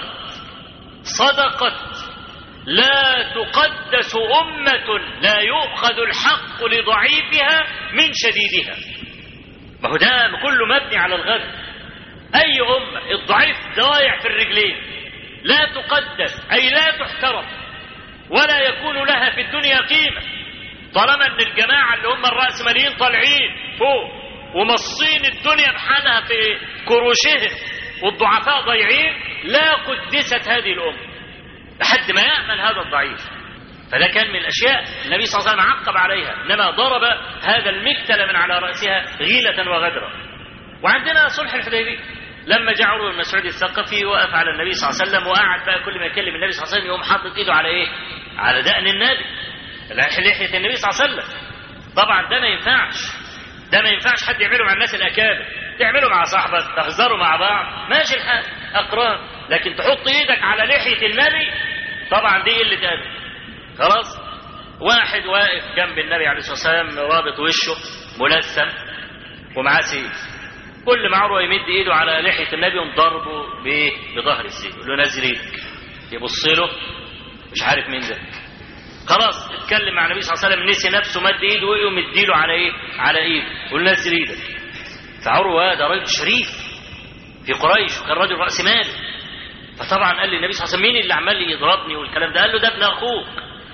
صدقت لا تقدس أمة لا يؤخذ الحق لضعيفها من شديدها ما هو ده كله مبني على الغد أي أمة الضعيف ضايع في الرجلين لا تقدس أي لا تحترم ولا يكون لها في الدنيا قيمة طالما ان الجماعة اللي هم الرأسماليين طالعين فوق ومصين الدنيا بحالها في كروشهم والضعفاء ضايعين لا قدست هذه الأمة لحد ما يأمن هذا الضعيف فده كان من الأشياء النبي صلى الله عليه وسلم عقب عليها إنما ضرب هذا المكتل من على رأسها غيلة وغدرة وعندنا صلح الحديبية لما جاء عروة بن مسعود الثقفي وقف على النبي صلى الله عليه وسلم وقعد بقى كل ما يكلم النبي صلى الله عليه وسلم يقوم حاطط ايده على ايه؟ على دقن النبي لحية النبي صلى الله عليه وسلم طبعا ده ما ينفعش ده ما ينفعش حد يعمله مع الناس الأكابر تعمله مع صاحبك تهزروا مع بعض ماشي الحال أقران لكن تحط ايدك على لحية النبي طبعا دي قلة أدب خلاص واحد واقف جنب النبي عليه الصلاة والسلام رابط وشه ملثم ومعاه سيف كل ما عروه يمد ايده على لحية النبي يقوم ضربه بايه؟ بظهر السيف يقول له نزل ايدك يبص له مش عارف مين ده خلاص اتكلم مع النبي صلى الله عليه وسلم نسي نفسه مد ايده ويقوم مديله على ايه؟ على ايده يقول نزل ايدك فعروه ده راجل شريف في قريش وكان راجل راس مال فطبعا قال للنبي صلى الله عليه وسلم مين اللي عمال يضربني والكلام ده؟ قال له ده ابن اخوك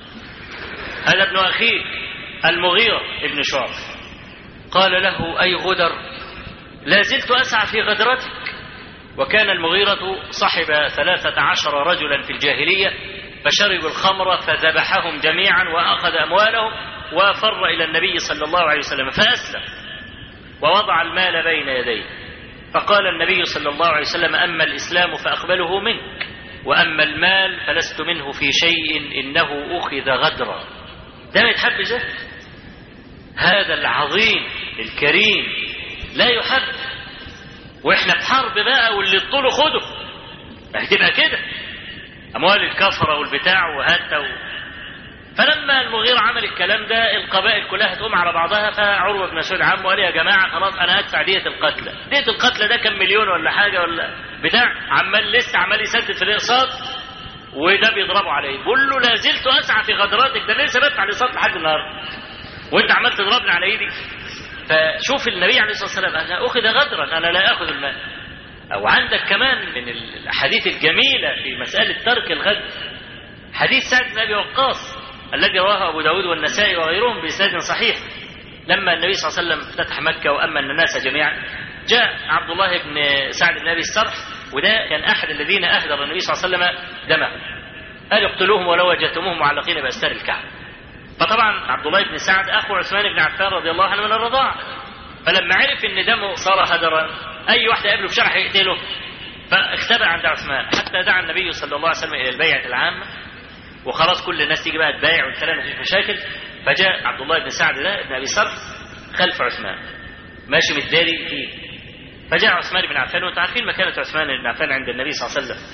هذا ابن اخيك المغيرة ابن شعب قال له اي غدر لا زلت اسعى في غدرتك وكان المغيرة صحب ثلاثة عشر رجلا في الجاهلية فشربوا الخمر فذبحهم جميعا وأخذ أموالهم وفر إلى النبي صلى الله عليه وسلم فأسلم ووضع المال بين يديه فقال النبي صلى الله عليه وسلم أما الإسلام فأقبله منك وأما المال فلست منه في شيء إنه أخذ غدرا ده ما يتحبش ده هذا العظيم الكريم لا يحب واحنا في حرب بقى واللي يطوله خده هتبقى كده اموال الكفره والبتاع وهات و... فلما المغيرة عمل الكلام ده القبائل كلها تقوم على بعضها فعروة بن مسعود عمه قال يا جماعة خلاص أنا هدفع دية القتلى دية القتلى ده كم مليون ولا حاجة ولا بتاع عمال لسه عمال يسدد في الإقساط وده بيضربوا عليه بيقول له لا زلت أسعى في غدراتك ده لسه بدفع الإقساط لحد النهاردة وأنت عمال تضربني على إيدي فشوف النبي عليه الصلاة والسلام أنا أخذ غدرا أنا لا آخذ المال أو عندك كمان من الأحاديث الجميلة في مسألة ترك الغدر حديث سعد بن أبي وقاص الذي رواه أبو داود والنسائي وغيرهم بإسناد صحيح لما النبي صلى الله عليه وسلم فتح مكة وأمن الناس جميعا جاء عبد الله بن سعد بن أبي السرح وده كان أحد الذين أهدر النبي صلى الله عليه وسلم دمه قال اقتلوهم ولو وجدتموهم معلقين بأستار الكعبة فطبعا عبد الله بن سعد أخو عثمان بن عفان رضي الله عنه من الرضاعة فلما عرف ان دمه صار هدرا اي واحد يقابله في شارع هيقتله فاختبأ عند عثمان حتى دعا النبي صلى الله عليه وسلم الى البيعه العامه وخلاص كل الناس تيجي بقى تبايع والكلام مفيش مشاكل فجاء عبد الله بن سعد ده ابن ابي صرف خلف عثمان ماشي متداري فيه فجاء عثمان بن عفان وانتم عارفين مكانه عثمان بن عفان عند النبي صلى الله عليه وسلم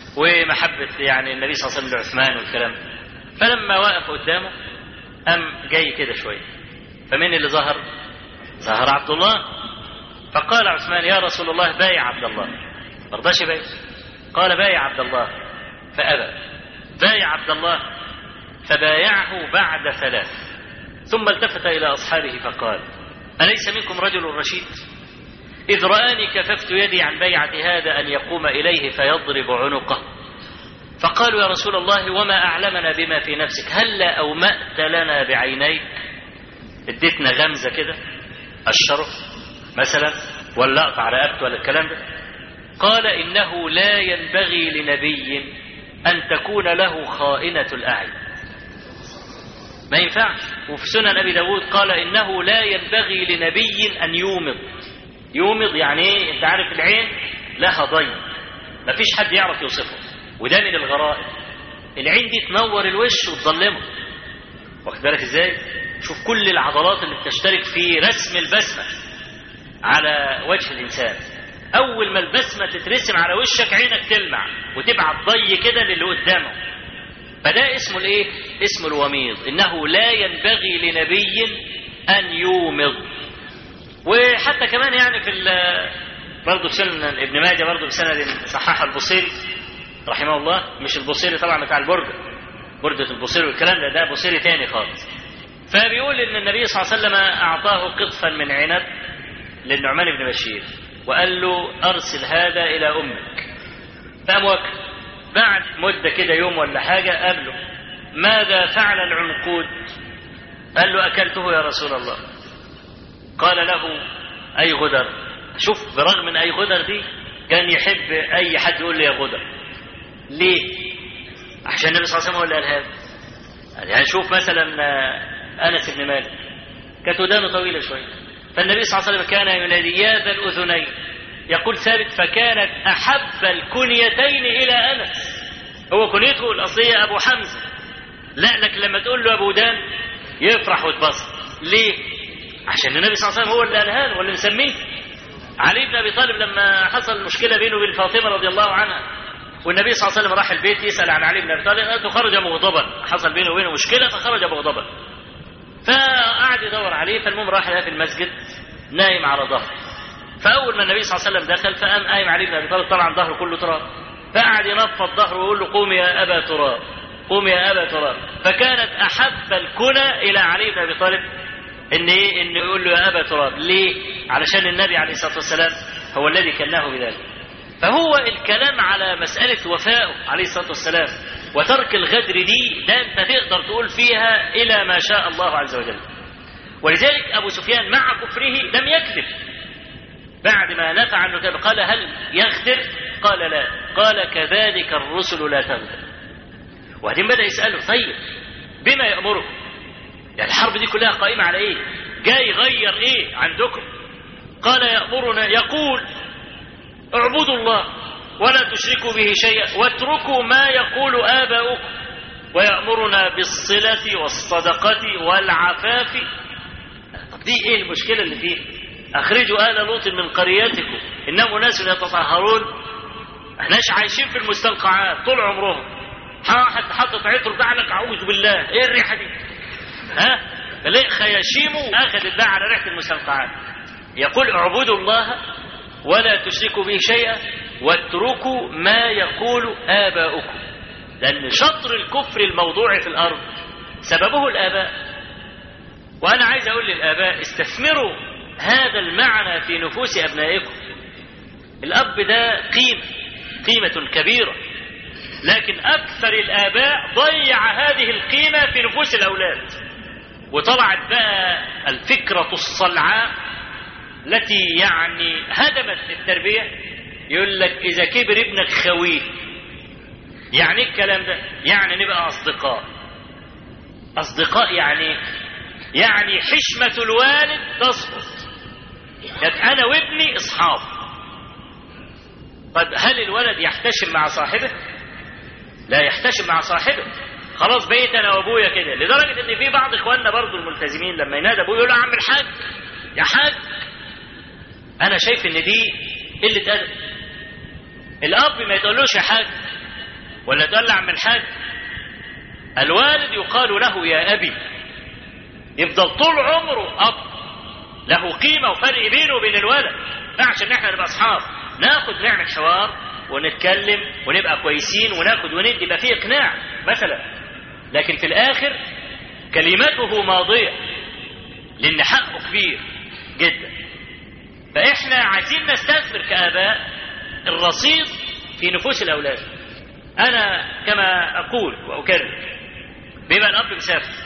ومحبه يعني النبي صلى الله عليه وسلم لعثمان والكلام فلما وقف قدامه قام جاي كده شويه فمين اللي ظهر؟ ظهر عبد الله فقال عثمان يا رسول الله بايع عبد الله ما رضاش يبايع قال بايع عبد الله فأبى بايع عبد الله فبايعه بعد ثلاث ثم التفت إلى أصحابه فقال أليس منكم رجل رشيد إذ رآني كففت يدي عن بيعة هذا أن يقوم إليه فيضرب عنقه فقالوا يا رسول الله وما أعلمنا بما في نفسك هلا أومأت لنا بعينيك اديتنا غمزة كده الشرف مثلا ولا اقطع رقبته ولا الكلام ده قال انه لا ينبغي لنبي ان تكون له خائنه الاعين ما ينفعش وفي سنن ابي داود قال انه لا ينبغي لنبي ان يومض يومض يعني ايه انت عارف العين لها ضي ما فيش حد يعرف يوصفه وده من الغرائب العين دي تنور الوش وتظلمه واخد بالك ازاي شوف كل العضلات اللي بتشترك في رسم البسمة على وجه الإنسان أول ما البسمة تترسم على وشك عينك تلمع وتبعت ضي كده للي قدامه فده اسمه الايه اسمه الوميض انه لا ينبغي لنبي ان يومض وحتى كمان يعني في برضه في سنن ابن ماجه برضه بسند صححه البصيري رحمه الله مش البصيري طبعا بتاع البرده بردة البصيري والكلام ده ده بصيري تاني خالص فبيقول ان النبي صلى الله عليه وسلم اعطاه قطفا من عنب للنعمان بن بشير وقال له ارسل هذا الى امك فقام واكل بعد مده كده يوم ولا حاجه قابله ماذا فعل العنقود قال له اكلته يا رسول الله قال له اي غدر شوف برغم من اي غدر دي كان يحب اي حد يقول لي يا غدر ليه عشان النبي صلى الله عليه وسلم هو اللي قال هذا يعني شوف مثلا انس بن مالك كانت ودانه طويله شويه فالنبي صلى الله عليه وسلم كان ينادي يا ذا الاذنين يقول ثابت فكانت احب الكنيتين الى انس هو كنيته الاصليه ابو حمزه لا لكن لما تقول له ابو دان يفرح ويتبسط ليه عشان النبي صلى الله عليه وسلم هو اللي قالها له واللي مسميه علي بن ابي طالب لما حصل مشكله بينه وبين فاطمه رضي الله عنها والنبي صلى الله عليه وسلم راح البيت يسال عن علي بن ابي طالب قالت خرج مغضبا حصل بينه وبينه مشكله فخرج مغضبا فقعد يدور عليه فالمهم راح لها في المسجد نايم على ظهره فاول ما النبي صلى الله عليه وسلم دخل فقام قايم علي بن ابي طالب طبعا ظهره كله تراب فقعد ينفض ظهره ويقول له قوم يا ابا تراب قوم يا ابا تراب فكانت احب الكنى الى علي بن ابي طالب ان ايه ان يقول له يا ابا تراب ليه علشان النبي عليه الصلاه والسلام هو الذي كناه بذلك فهو الكلام على مسألة وفائه عليه الصلاة والسلام وترك الغدر دي ده أنت تقدر تقول فيها إلى ما شاء الله عز وجل ولذلك أبو سفيان مع كفره لم يكذب بعد ما نفع عنه كذب قال هل يغدر قال لا قال كذلك الرسل لا تغدر وبعدين بدأ يسأله طيب بما يأمركم يعني الحرب دي كلها قائمة على إيه جاي يغير إيه عندكم قال يأمرنا يقول اعبدوا الله ولا تشركوا به شيئا واتركوا ما يقول آباؤكم ويأمرنا بالصلة والصدقة والعفاف طب دي ايه المشكلة اللي فيه اخرجوا آل لوط من قريتكم انهم ناس يتطهرون احناش عايشين في المستنقعات طول عمرهم واحد حاطط عطر بتاع لك اعوذ بالله ايه الريحة دي ها فليه خياشيمه اخذت بقى على ريحة المستنقعات يقول اعبدوا الله ولا تشركوا به شيئا واتركوا ما يقول آباؤكم لأن شطر الكفر الموضوع في الأرض سببه الآباء وأنا عايز أقول للآباء استثمروا هذا المعنى في نفوس أبنائكم الأب ده قيمة قيمة كبيرة لكن أكثر الآباء ضيع هذه القيمة في نفوس الأولاد وطلعت بقى الفكرة الصلعاء التي يعني هدمت التربية يقول لك إذا كبر ابنك خويه يعني ايه الكلام ده يعني نبقى أصدقاء أصدقاء يعني يعني حشمة الوالد تسقط يعني أنا وابني أصحاب طيب هل الولد يحتشم مع صاحبه لا يحتشم مع صاحبه خلاص بقيت انا وابويا كده لدرجه ان في بعض اخواننا برضو الملتزمين لما ينادى ابوه يقول له يا عم الحاج يا حاج انا شايف ان دي قله ادب الاب ما يتقولوش يا حاج ولا تقول له عم الحاج الوالد يقال له يا ابي يفضل طول عمره اب له قيمه وفرق بينه وبين الولد ما عشان احنا نبقى اصحاب ناخد نعمل حوار ونتكلم ونبقى كويسين وناخد وندي يبقى فيه اقناع مثلا لكن في الاخر كلمته ماضيه لان حقه كبير جدا فاحنا عايزين نستثمر كاباء الرصيد في نفوس الاولاد انا كما اقول واكرر بيبقى الاب مسافر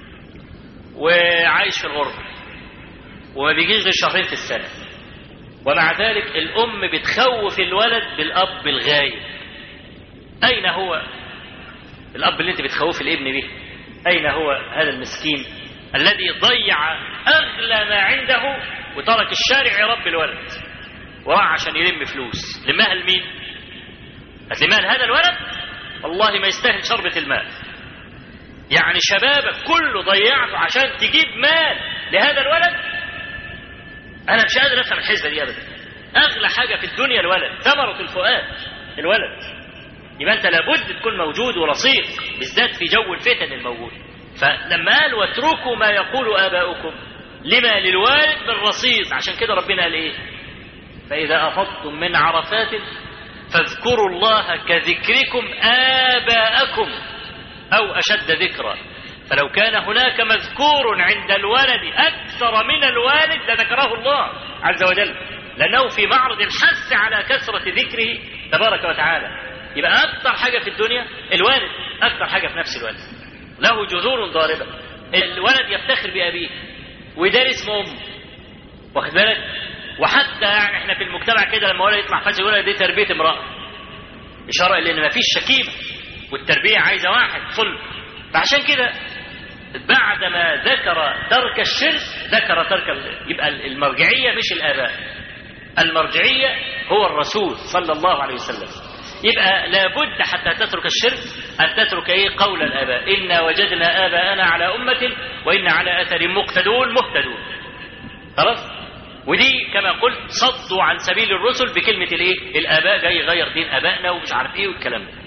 وعايش في الغربه وما بيجيش غير شهرين في السنه ومع ذلك الأم بتخوف الولد بالأب الغايب أين هو الأب اللي أنت بتخوف الابن به أين هو هذا المسكين الذي ضيع أغلى ما عنده وترك الشارع يربي الولد وراح عشان يلم فلوس لمها لمين هتلمها لهذا الولد والله ما يستاهل شربة الماء يعني شبابك كله ضيعته عشان تجيب مال لهذا الولد انا مش قادر افهم الحسبه دي ابدا اغلى حاجه في الدنيا الولد ثمره الفؤاد الولد يبقى انت لابد تكون موجود ورصيق بالذات في جو الفتن الموجود فلما قال واتركوا ما يقول اباؤكم لما للوالد من رصيد عشان كده ربنا قال ايه فاذا افضتم من عرفات فاذكروا الله كذكركم اباءكم او اشد ذكرا فلو كان هناك مذكور عند الولد أكثر من الوالد لذكره الله عز وجل لأنه في معرض الحث على كثرة ذكره تبارك وتعالى يبقى أكثر حاجة في الدنيا الوالد أكثر حاجة في نفس الوالد له جذور ضاربة الولد يفتخر بأبيه وده اسم أمه واخد بالك وحتى يعني احنا في المجتمع كده لما ولد يطلع فجأة يقول دي تربية امرأة إشارة إلى إن مفيش شكيمة والتربية عايزة واحد صلب فعشان كده بعدما ذكر ترك الشرك ذكر ترك ال... يبقى المرجعية مش الآباء المرجعية هو الرسول صلى الله عليه وسلم يبقى لابد حتى تترك الشرك أن تترك إيه قول الآباء إنا وجدنا آباءنا على أمة وإن على أثر مقتدون مهتدون خلاص ودي كما قلت صدوا عن سبيل الرسل بكلمة الإيه الآباء جاي يغير دين آبائنا ومش عارف إيه والكلام ده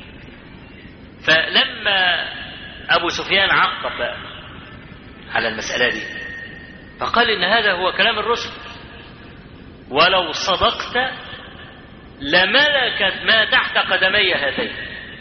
فلما أبو سفيان عقب بقى على المسألة دي فقال إن هذا هو كلام الرسل ولو صدقت لملكت ما تحت قدمي هاتين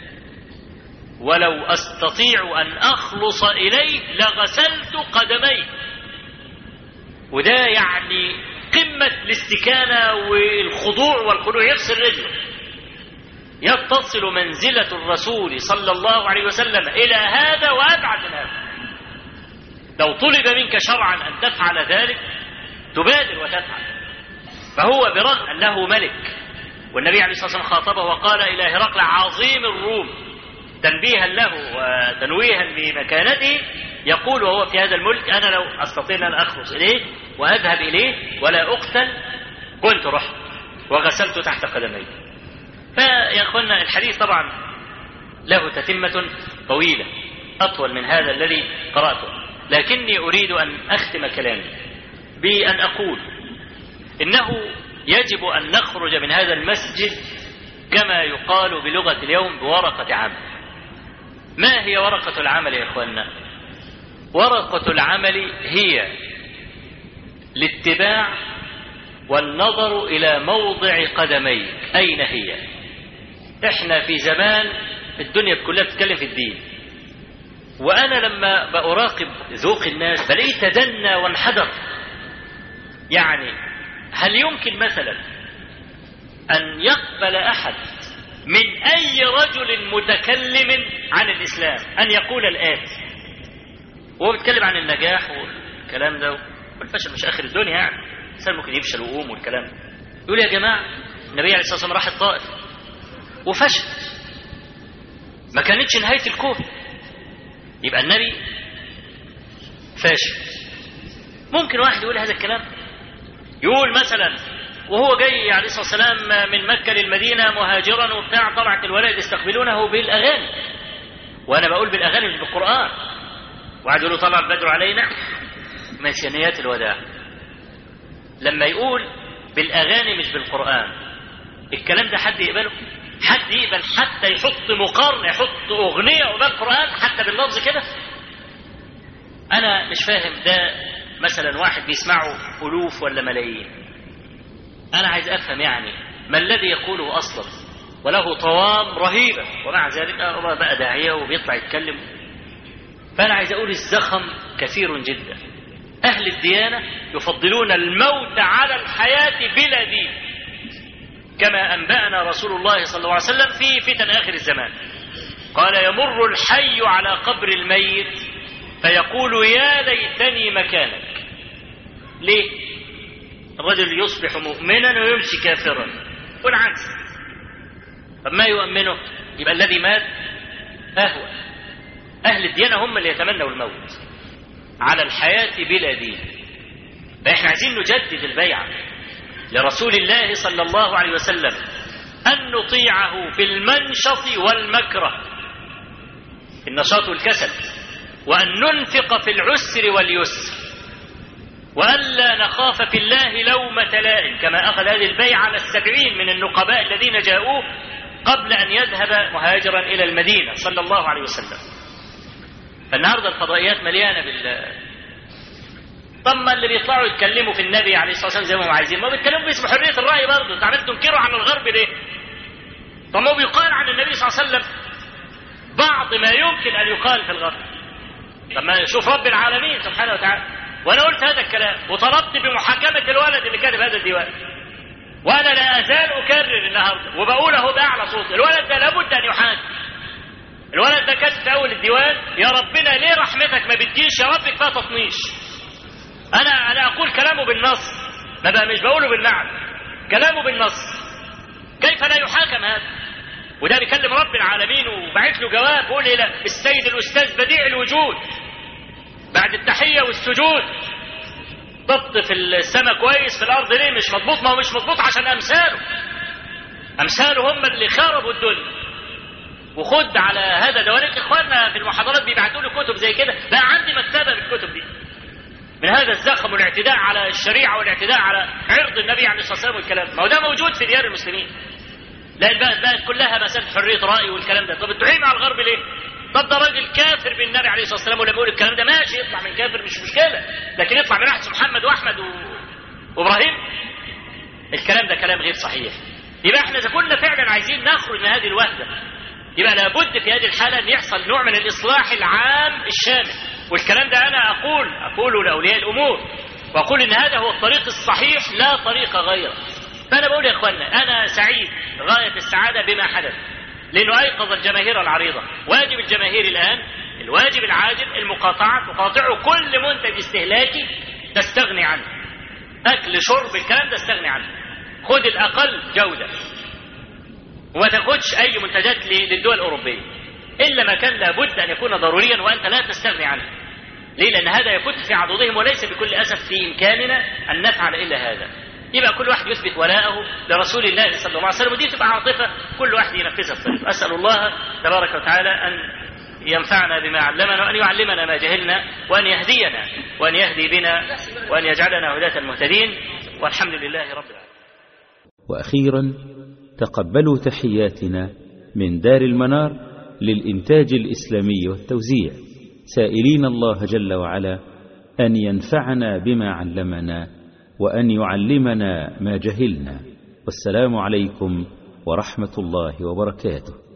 ولو أستطيع أن أخلص إليه لغسلت قدمي وده يعني قمة الاستكانة والخضوع والخضوع يغسل رجله يتصل منزلة الرسول صلى الله عليه وسلم إلى هذا وأبعد من هذا لو طلب منك شرعا أن تفعل ذلك تبادر وتفعل فهو برغم أنه ملك والنبي عليه الصلاة والسلام خاطبه وقال إلى هرقل عظيم الروم تنبيها له وتنويها لمكانته يقول وهو في هذا الملك أنا لو أستطيع أن أخلص إليه وأذهب إليه ولا أقتل كنت رحت وغسلت تحت قدمي فيا أخوانا الحديث طبعا له تتمة طويلة أطول من هذا الذي قرأته لكني أريد أن أختم كلامي بأن أقول إنه يجب أن نخرج من هذا المسجد كما يقال بلغة اليوم بورقة عمل ما هي ورقة العمل يا إخواننا ورقة العمل هي الاتباع والنظر إلى موضع قدميك أين هي إحنا في زمان الدنيا كلها بتتكلم في الدين وأنا لما بأراقب ذوق الناس بلاقيه تدنى وانحدر يعني هل يمكن مثلا أن يقبل أحد من أي رجل متكلم عن الإسلام أن يقول الآتي وهو بيتكلم عن النجاح والكلام ده والفشل مش آخر الدنيا يعني الإنسان ممكن يفشل ويقوم والكلام ده يقول يا جماعة النبي عليه الصلاة والسلام راح الطائف وفشل ما كانتش نهاية الكون يبقى النبي فاشل ممكن واحد يقول هذا الكلام يقول مثلا وهو جاي عليه الصلاه والسلام من مكه للمدينه مهاجرا وبتاع طلعت الولد يستقبلونه بالاغاني وانا بقول بالاغاني مش بالقران وقعد يقول له طلع البدر علينا مسيانيات الوداع لما يقول بالاغاني مش بالقران الكلام ده حد يقبله حد يقبل حتى يحط مقارنه يحط اغنيه قبال القران حتى باللفظ كده انا مش فاهم ده مثلا واحد بيسمعه الوف ولا ملايين انا عايز افهم يعني ما الذي يقوله اصلا وله طوام رهيبه ومع ذلك هو بقى داعيه وبيطلع يتكلم فانا عايز اقول الزخم كثير جدا اهل الديانه يفضلون الموت على الحياه بلا دين كما انبانا رسول الله صلى الله عليه وسلم في فتن اخر الزمان قال يمر الحي على قبر الميت فيقول يا ليتني مكانك ليه الرجل يصبح مؤمنا ويمشي كافرا والعكس طب ما يؤمنه يبقى الذي مات أهوى أهل الديانة هم اللي يتمنوا الموت على الحياة بلا دين فإحنا عايزين نجدد البيعة لرسول الله صلى الله عليه وسلم أن نطيعه في المنشط والمكره النشاط والكسل وأن ننفق في العسر واليسر وألا نخاف في الله لومة لائم كما أخذ هذه البيعة على السبعين من النقباء الذين جاءوه قبل أن يذهب مهاجرا إلى المدينة صلى الله عليه وسلم فالنهاردة الفضائيات مليانة بال طب ما اللي بيطلعوا يتكلموا في النبي عليه الصلاة والسلام زي ما هم عايزين ما بيتكلموا باسم حرية الرأي برضه انتوا عمالين تنكروا على الغرب ليه؟ طب ما بيقال عن النبي صلى الله عليه وسلم بعض ما يمكن أن يقال في الغرب طب ما شوف رب العالمين سبحانه وتعالى وانا قلت هذا الكلام وطلبت بمحاكمه الولد اللي كاتب هذا الديوان وانا لا ازال اكرر النهارده وبقول اهو باعلى صوت الولد ده لابد ان يحاكم الولد ده كاتب في اول الديوان يا ربنا ليه رحمتك ما بتجيش يا رب كفايه تطنيش انا انا اقول كلامه بالنص ما بقى مش بقوله بالمعنى كلامه بالنص كيف لا يحاكم هذا وده بيكلم رب العالمين وبعت له جواب بيقول الى السيد الاستاذ بديع الوجود بعد التحيه والسجود ضبط في السماء كويس في الارض ليه مش مضبوط ما هو مش مضبوط عشان امثاله امثاله هم اللي خربوا الدنيا وخد على هذا ده ولكن اخواننا في المحاضرات بيبعتوا لي كتب زي كده لا عندي مكتبه بالكتب دي من هذا الزخم والاعتداء على الشريعه والاعتداء على عرض النبي عليه الصلاه والسلام والكلام ما هو ده موجود في ديار المسلمين لان بقت بقت كلها مساله حريه راي والكلام ده طب انتوا مع الغرب ليه؟ طب ده راجل كافر بالنبي عليه الصلاه والسلام ولما يقول الكلام ده ماشي يطلع من كافر مش مشكله لكن يطلع من احسن محمد واحمد و... وابراهيم الكلام ده كلام غير صحيح يبقى احنا اذا كنا فعلا عايزين نخرج من هذه الوهده يبقى لابد في هذه الحاله ان يحصل نوع من الاصلاح العام الشامل والكلام ده انا اقول اقوله لاولياء الامور واقول ان هذا هو الطريق الصحيح لا طريق غيره فانا بقول يا اخوانا انا سعيد غايه السعاده بما حدث لانه ايقظ الجماهير العريضه واجب الجماهير الان الواجب العاجل المقاطعه تقاطعه كل منتج استهلاكي تستغني عنه اكل شرب الكلام ده استغني عنه خد الاقل جوده وما تاخدش اي منتجات للدول الاوروبيه الا ما كان لابد ان يكون ضروريا وانت لا تستغني عنه ليه لان هذا يفت في عضدهم وليس بكل اسف في امكاننا ان نفعل الا هذا يبقى كل واحد يثبت ولاءه لرسول الله صلى الله عليه وسلم ودي تبقى عاطفه كل واحد ينفذها بطريقه اسال الله تبارك وتعالى ان ينفعنا بما علمنا وأن يعلمنا ما جهلنا وأن يهدينا وأن يهدي بنا وأن يجعلنا هداة المهتدين والحمد لله رب العالمين وأخيرا تقبلوا تحياتنا من دار المنار للإنتاج الإسلامي والتوزيع سائلين الله جل وعلا أن ينفعنا بما علمنا وأن يعلمنا ما جهلنا والسلام عليكم ورحمة الله وبركاته